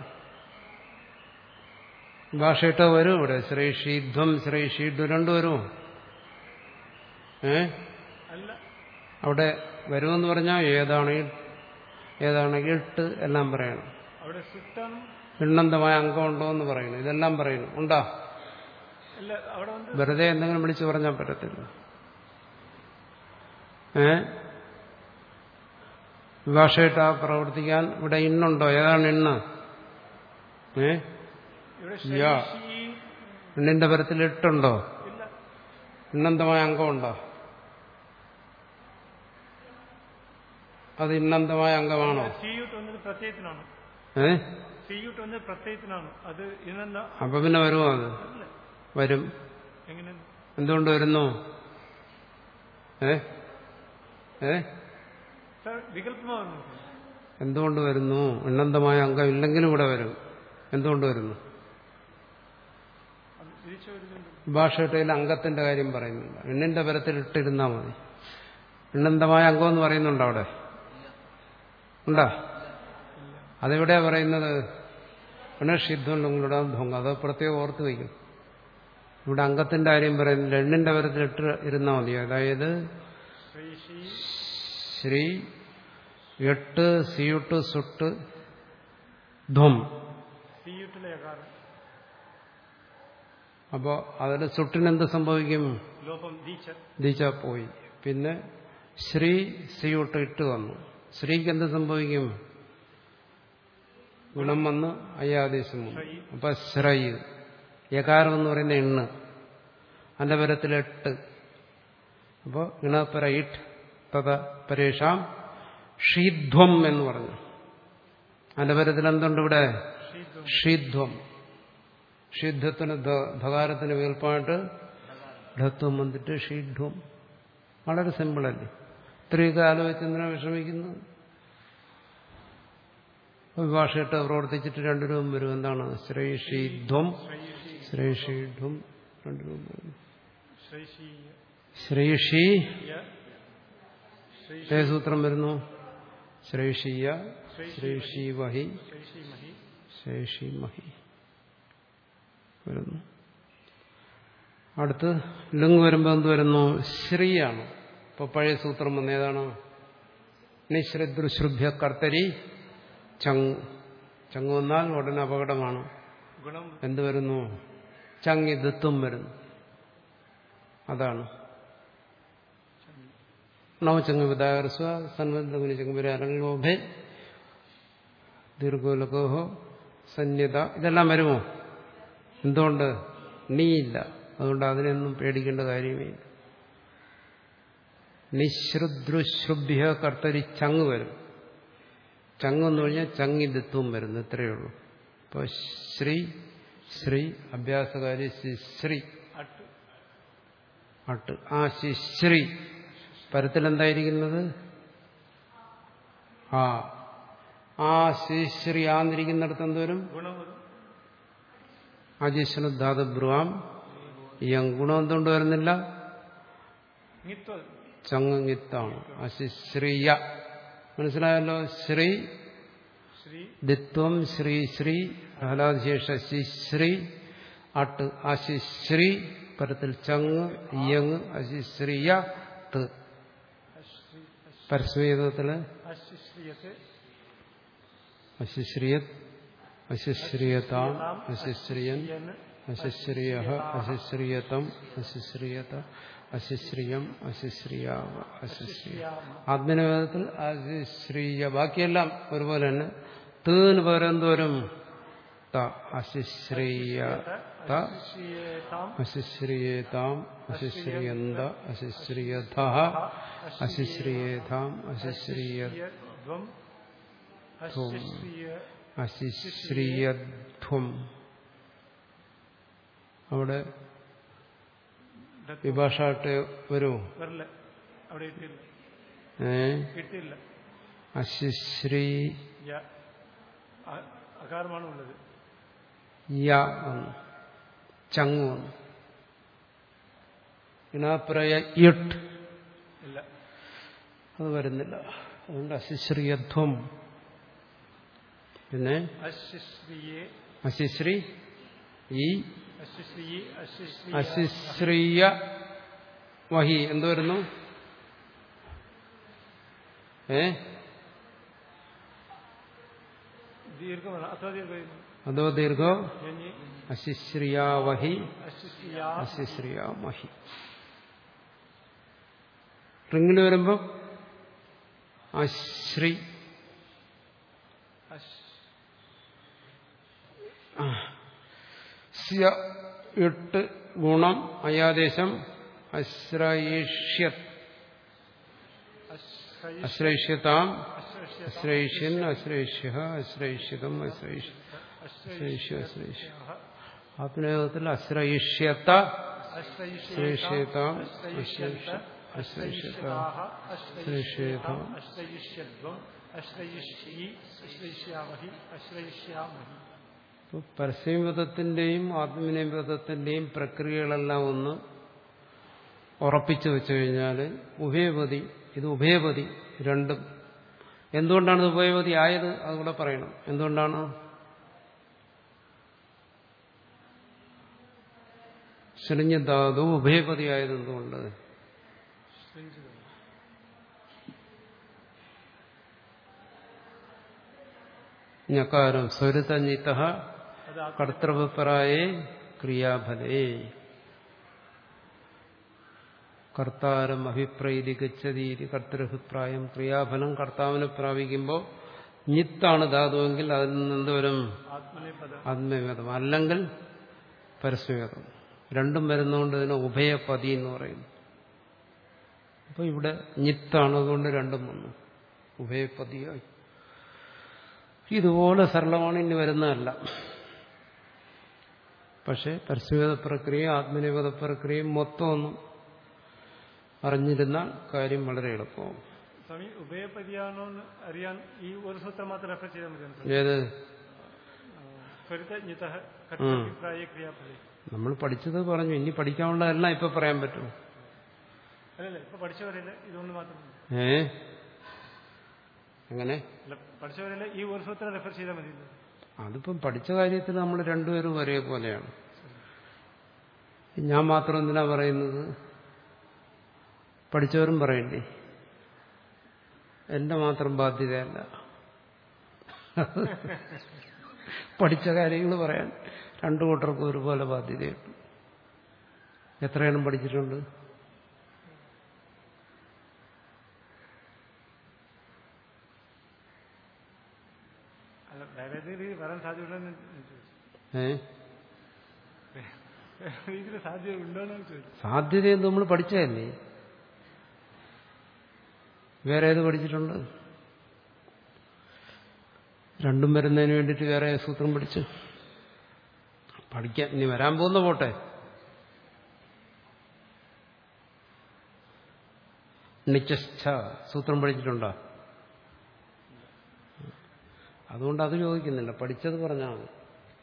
Speaker 1: വിഭാഷയിട്ട വരും ഇവിടെ ശ്രേഷീധ്വം ശ്രേഷീഡ്വം രണ്ടു വരുമോ ഏ
Speaker 2: അല്ല
Speaker 1: അവിടെ വരുമെന്ന് പറഞ്ഞാൽ ഏതാണ് ഈ- ഏതാണ് ഇട്ട് എല്ലാം പറയണം
Speaker 2: അവിടെ സുട്ടാണ്
Speaker 1: എണ്ണന്തമായ അംഗമുണ്ടോ എന്ന് പറയണം ഇതെല്ലാം പറയണം ഉണ്ടോ
Speaker 2: ഇല്ല അവിടെ വന്ന്
Speaker 1: വെറുതെ എന്തെങ്കിലും വിളിച്ചു പറഞ്ഞാൽ പറ്റത്തില്ല ഏ വിഭാഷയായിട്ട് പ്രവർത്തിക്കാൻ ഇവിടെ ഇന്നുണ്ടോ ഏതാണ് ഇന്ന് ഏ
Speaker 2: ഇവിടെ
Speaker 1: യാ.
Speaker 2: ശൈഷി
Speaker 1: എണ്ണിന്റെ പരത്തിൽ ഇട്ടുണ്ടോ
Speaker 2: ഇല്ല
Speaker 1: ഇന്നന്തമായ അംഗമുണ്ടോ അത് ഇന്നന്തമായ അംഗമാണോ
Speaker 2: സിയൂട്ട് വന്നത് പ്രത്യയത്തിനാണ്
Speaker 1: ഏ
Speaker 2: സിയൂട്ട് വന്നത് പ്രത്യയത്തിനാണ് അത് ഇന്നെന്താ
Speaker 1: അപ്പൊ പിന്നെ വരുമോ അത്
Speaker 2: അല്ല
Speaker 1: വരും
Speaker 2: എങ്ങനെ
Speaker 1: എന്തുകൊണ്ട് വരുന്നു ഏ ഏ
Speaker 2: സാർ വികല്പമാ വന്നു
Speaker 1: എന്തുകൊണ്ട് വരുന്നു എണ്ണന്തമായ അംഗം ഇല്ലെങ്കിലും ഇവിടെ വരും എന്തുകൊണ്ട് വരുന്നു
Speaker 2: അത് തിരിച്ചു വരുന്നുണ്ട്
Speaker 1: ഭാഷയിൽ അംഗത്തിന്റെ കാര്യം പറയുന്നില്ല എണ്ണിന്റെ പരത്തിൽ ഇട്ടിരുന്നാൽ മതി എണ്ണന്തമായ അംഗം എന്ന് പറയുന്നുണ്ടോ അവിടെ ഉണ്ടോ അതെവിടെയാ പറയുന്നത് ഗണേഷിദ്ധുണ്ടെങ്കിലൂടെ ധൊങ്ക അത് പ്രത്യേകം ഓർത്ത് വയ്ക്കും ഇവിടെ അംഗത്തിന്റെ കാര്യം പറയുന്നില്ല എണ്ണിന്റെ പരത്തിൽ ഇട്ട് ഇരുന്നാൽ മതി അതായത്
Speaker 2: ശൈഷി
Speaker 1: ശ്രീ എട്ട് സിയുട്ട് സുട്ട് ധ്വം
Speaker 2: സിയൂട്ടിലെ യകാരം
Speaker 1: അപ്പോൾ അതിൽ സുട്ടിനെന്ത് സംഭവിക്കും
Speaker 2: ലോപം ദീച്ച
Speaker 1: ദിച്ച പോയി പിന്നെ ശ്രീ സിയുട്ട് ഇട്ട് വന്നു ശ്രീക്ക് എന്ത് സംഭവിക്കും ഗുണം വന്ന് അയ്യാദേശം വന്നു അപ്പൊ ശ്രൈ യകാരം എന്ന് പറയുന്ന എണ്ണ് അതിന്റെ പരത്തിൽ എട്ട് അപ്പോൾ ഗുണപര ഇട്ട് തഥ പരേഷാം ഷീധ്വം എന്ന് പറഞ്ഞു അതിന്റെ പരത്തിൽ എന്തുണ്ട് ഇവിടെ
Speaker 2: ഷീദ്വം
Speaker 1: ഷീധ്വം ഷീധ്വത്തിന് ധ- ധകാരത്തിന് വീർപ്പായിട്ട് ഢത്വം വന്നിട്ട് ഷീഡ്വം വളരെ സിമ്പിളല്ലേ ഇത്രയൊക്കെ ആലോചിച്ച് എന്തിനാ വിഷമിക്കുന്നത് വിഭാഷയിട്ട് പ്രവർത്തിച്ചിട്ട് രണ്ടു രൂപം വരും എന്താണ് ശ്രേഷീധ്വം ശ്രേഷീധ്വം രണ്ടു രൂപം വരും
Speaker 2: ശൈഷീയ
Speaker 1: ശ്രേഷി
Speaker 2: യ ശൈഷി
Speaker 1: ഏത് സൂത്രം വരുന്നു ശ്രേഷീയ ശ്രേഷി വഹി
Speaker 2: ശൈഷി മഹി
Speaker 1: ശേഷി മഹി വരുന്നു അടുത്ത് ലിംഗ് വരുമ്പോൾ എന്ത് വരുന്നു ശ്രീയാണ് ഇപ്പൊ പഴയ സൂത്രം വന്ന ഏതാണ് നിശ്രദ്രുശ്രുഭ്യ കർത്തരി ചങ് ചങ് വന്നാൽ ഉടനെ അപകടമാണ്
Speaker 2: ഗുണം
Speaker 1: എന്ത് വരുന്നു ചങ്ങി ദത്വം വരുന്നു അതാണ് നവചങ്ങ് വിദാകർസ്വ സന്ബന്ധകുനി ചങ്ങ് അരലോഭേ ദീർഘോലകോഹോ സന്യത ഇതെല്ലാം വരുമോ എന്തുകൊണ്ട് നീയില്ല അതുകൊണ്ട് അതിനൊന്നും പേടിക്കേണ്ട കാര്യമേ ഇല്ല നിശ്രുദ്രുശ്രുഭ്യ കർത്തരി ചങ്ങ് വരും ചങ്ങ് എന്ന് പറഞ്ഞാൽ ചങ്ങിദിത്വം വരുന്നു ഇത്രയേ ഉള്ളൂ അപ്പോൾ ശ്രീ ശ്രീ അഭ്യാസകാരി ശ്രീ
Speaker 2: അട്ട്
Speaker 1: അട്ട് ആ ശിശ്രീ പരത്തിൽ എന്തായിരിക്കുന്നത് ആ ആ ശിശ്രീ ആന്നിരിക്കുന്നിടത്ത് എന്തോരും
Speaker 2: ഗുണം വരും
Speaker 1: അജിശ്വനുദ്ധാതബ്രുവാം ഈ ഗുണം എന്തുകൊണ്ട് വരുന്നില്ല
Speaker 2: നിത്വ
Speaker 1: ചങ്ങിത്താണ് അശിശ്രീയ മനസ്സിലായല്ലോ ശ്രീ
Speaker 2: ശ്രീ
Speaker 1: ദിത്വം ശ്രീ ശ്രീ ഹലാശേഷ ശിശ്രീ അട്ട് അശിശ്രീ പരത്തിൽ ചങ് യങ് അശിശ്രീയ ത്
Speaker 2: അശ്രീ
Speaker 1: പരസ്മേതത്തില്
Speaker 2: അശിശ്രീയത്തെ
Speaker 1: അശിശ്രിയത് അശിശ്രിയതാം അശിശ്രിയൻ
Speaker 2: യന്
Speaker 1: അശിശ്രിയ അശിശ്രിയതം അശിശ്രിയത അശിശ്രിയം അശിശ്രിയാവ അശിശ്രിയ ആത്മനിവേദത്തിൽ അശിശ്രീയ ബാക്കിയെല്ലാം ഒരുപോലെ തന്നെ തീന് പകരം എന്തോരും ത അശിശ്രീയ ത
Speaker 2: അശ്രീയേതാം
Speaker 1: അശിശ്രിയേതാം അശിശ്രിയന്ത അശിശ്രിയധ അശിശ്രിയേതാം അശിശ്രിയ
Speaker 2: ധ്വം അശിശ്രീയ
Speaker 1: അശിശ്രിയധ്വം അവിടെ
Speaker 2: ധത്വം
Speaker 1: വിഭാഷാട്ട് വരുമോ
Speaker 2: വരില്ല അവിടെ ഇട്ടില്ല
Speaker 1: ഏ
Speaker 2: ഇട്ടില്ല
Speaker 1: അശിശ്രീ
Speaker 2: യ അ- അകാരമാണ് ഉള്ളത്
Speaker 1: യ വന്നു ചങ് വന്നു ഇനാപ്രയ ഇട്ട്
Speaker 2: ഇല്ല
Speaker 1: അത് വരുന്നില്ല അതുകൊണ്ട് അശിശ്രിയധ്വം പിന്നെ
Speaker 2: അശിശ്രീയെ
Speaker 1: അശിശ്രീ ഈ
Speaker 2: അശിശ്രീയെ അശിശ്രീ
Speaker 1: അശിശ്രീയ വഹി എന്ത് വരുന്നു ഏ
Speaker 2: ദീർഘമാണ് അത്ര ദീർഘം
Speaker 1: അതോ ദീർഘോ
Speaker 2: ഞഞ്ഞി
Speaker 1: അശിശ്രിയാവഹി
Speaker 2: അശിഷ്യാ
Speaker 1: അശിശ്രിയാമഹി റിങ്ങിൽ വരുമ്പോ അശ്രീ
Speaker 2: അശ്
Speaker 1: സ്യ എട്ട് ഗുണം അയാദേശം അശ്രയിഷ്യത്
Speaker 2: അശ്രയി
Speaker 1: അശ്രയിഷ്യതാം
Speaker 2: അശ്രയിഷ്യ
Speaker 1: അശ്രയിഷ്യൻ അശ്രയിഷ്യ അശ്രയിഷ്യതം അശ്രയിഷ്യ
Speaker 2: അശ്രയിഷ്യ
Speaker 1: അശ്രയിഷ്യ ആത്മനേപത്തിൽ അശ്രയിഷ്യത
Speaker 2: അശ്രയിഷ്യേതാം
Speaker 1: അശ്രയിഷ്യ അശ്രയിഷ്യത
Speaker 2: അശ്രയിഷ്യേതാം അശ്രയിഷ്യദ്വം അശ്രയിഷ്യീ അശ്രയിഷ്യാമഹി അശ്രയിഷ്യാമഹി
Speaker 1: ഇപ്പൊ പരസ്യമതത്തിന്റെയും ആത്മനിബദ്ധത്തിന്റെയും പ്രക്രിയകളെല്ലാം ഒന്ന് ഉറപ്പിച്ചു വെച്ചു കഴിഞ്ഞാൽ ഉഭയപതി ഇത് ഉഭയപതി രണ്ടും എന്തുകൊണ്ടാണ് ഇത് ഉഭയപതി ആയത് അതുകൂടെ പറയണം എന്തുകൊണ്ടാണ് ശരിഞ്ഞ ധാതു ഉഭയപതി ആയത് എന്തുകൊണ്ട് ഞക്കാരം സ്വരുതഞ്ഞിത്ത
Speaker 2: അത്
Speaker 1: കർത്തൃഭിപ്രായേ ക്രിയാഫലേ കർത്താരം അഭിപ്രൈതി ഗച്ഛതീതി കർത്തൃഭിപ്രായം ക്രിയാഫലം കർത്താവിനെ പ്രാപിക്കുമ്പോൾ ഞിത്താണ് ധാതുവെങ്കിൽ അതിൽ നിന്ന് എന്തുവരും
Speaker 2: ആത്മനേപദം
Speaker 1: ആത്മവേദം അല്ലെങ്കിൽ പരസ്യവേദം രണ്ടും വരുന്നതുകൊണ്ട് ഇതിനെ ഉഭയപതി എന്ന് പറയുന്നു അപ്പൊ ഇവിടെ ഞിത്താണ് അതുകൊണ്ട് രണ്ടും വന്നു ഉഭയപതിയായി ഇതുപോലെ സരളമാണ് ഇനി വരുന്നതല്ല പക്ഷെ പരസ്യവേദ പ്രക്രിയ ആത്മനിവേദ പ്രക്രിയയും മൊത്തം ഒന്നും അറിഞ്ഞിരുന്നാൽ കാര്യം വളരെ എളുപ്പമാവും
Speaker 2: സ്വാമി ഉഭയപതിയാണോ എന്ന് അറിയാൻ ഈ ഒരു സൂത്രം മാത്രം റെഫർ ചെയ്താൽ മതി
Speaker 1: ഏത്
Speaker 2: സ്വരിതജ്ഞിത കർത്തഭിപ്രായ ക്രിയാഫലേ
Speaker 1: നമ്മൾ പഠിച്ചത് പറഞ്ഞു ഇനി പഠിക്കാനുള്ളതെല്ലാം ഇപ്പൊ പറയാൻ പറ്റും
Speaker 2: അല്ലല്ല ഇപ്പൊ പഠിച്ചവരല്ല ഇതുകൊണ്ട് മാത്രം മതി.
Speaker 1: ഏ എങ്ങനെ
Speaker 2: അല്ല പഠിച്ചവരല്ല ഈ ഒരു സൂത്രം റെഫർ ചെയ്താൽ മതി
Speaker 1: അതിപ്പം പഠിച്ച കാര്യത്തിൽ നമ്മൾ രണ്ടുപേരും ഒരേപോലെയാണ് ഞാൻ മാത്രം എന്തിനാ പറയുന്നത് പഠിച്ചവരും പറയണ്ടേ എന്റെ മാത്രം ബാധ്യതയല്ല പഠിച്ച കാര്യങ്ങൾ പറയാൻ രണ്ടു കൂട്ടർക്കും ഒരുപോലെ ബാധ്യതയുണ്ട് എത്രയെണ്ണം പഠിച്ചിട്ടുണ്ട്
Speaker 2: അല്ല വേറെ രീതിയിൽ വരാൻ സാധ്യതയുണ്ടെന്ന് ഞാൻ ചോദിച്ചു
Speaker 1: ഏ
Speaker 2: വേറെ രീതിയിൽ സാധ്യത ഉണ്ടോയെന്ന് ചോദിച്ചു
Speaker 1: സാധ്യതയും നമ്മൾ പഠിച്ചതല്ലേ വേറെ ഏത് പഠിച്ചിട്ടുണ്ട് രണ്ടും വരുന്നതിന് വേണ്ടിയിട്ട് വേറെ സൂത്രം പഠിച്ചു പഠിക്കാൻ ഇനി വരാൻ പോകുന്ന പോട്ടെ നിശ്ച സൂത്രം പഠിച്ചിട്ടുണ്ടോ അതുകൊണ്ട് അത് ചോദിക്കുന്നില്ല പഠിച്ചത് പറഞ്ഞാൽ മതി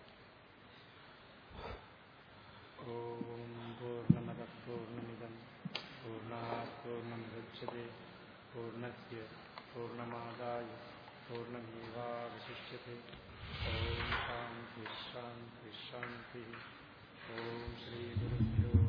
Speaker 2: ഓം പൂർണ്ണമത പൂർണ്ണമിതം പൂർണ്ണാത് പൂർണ്ണമുദച്യത്തെ പൂർണ്ണസ്യ പൂർണ്ണമാദായ പൂർണ്ണമേവാവശിഷ്യത്തെ ഓം ശാന്തി ശാന്തി ശാന്തി ഓം ശ്രീ ഗുരുഭ്യോ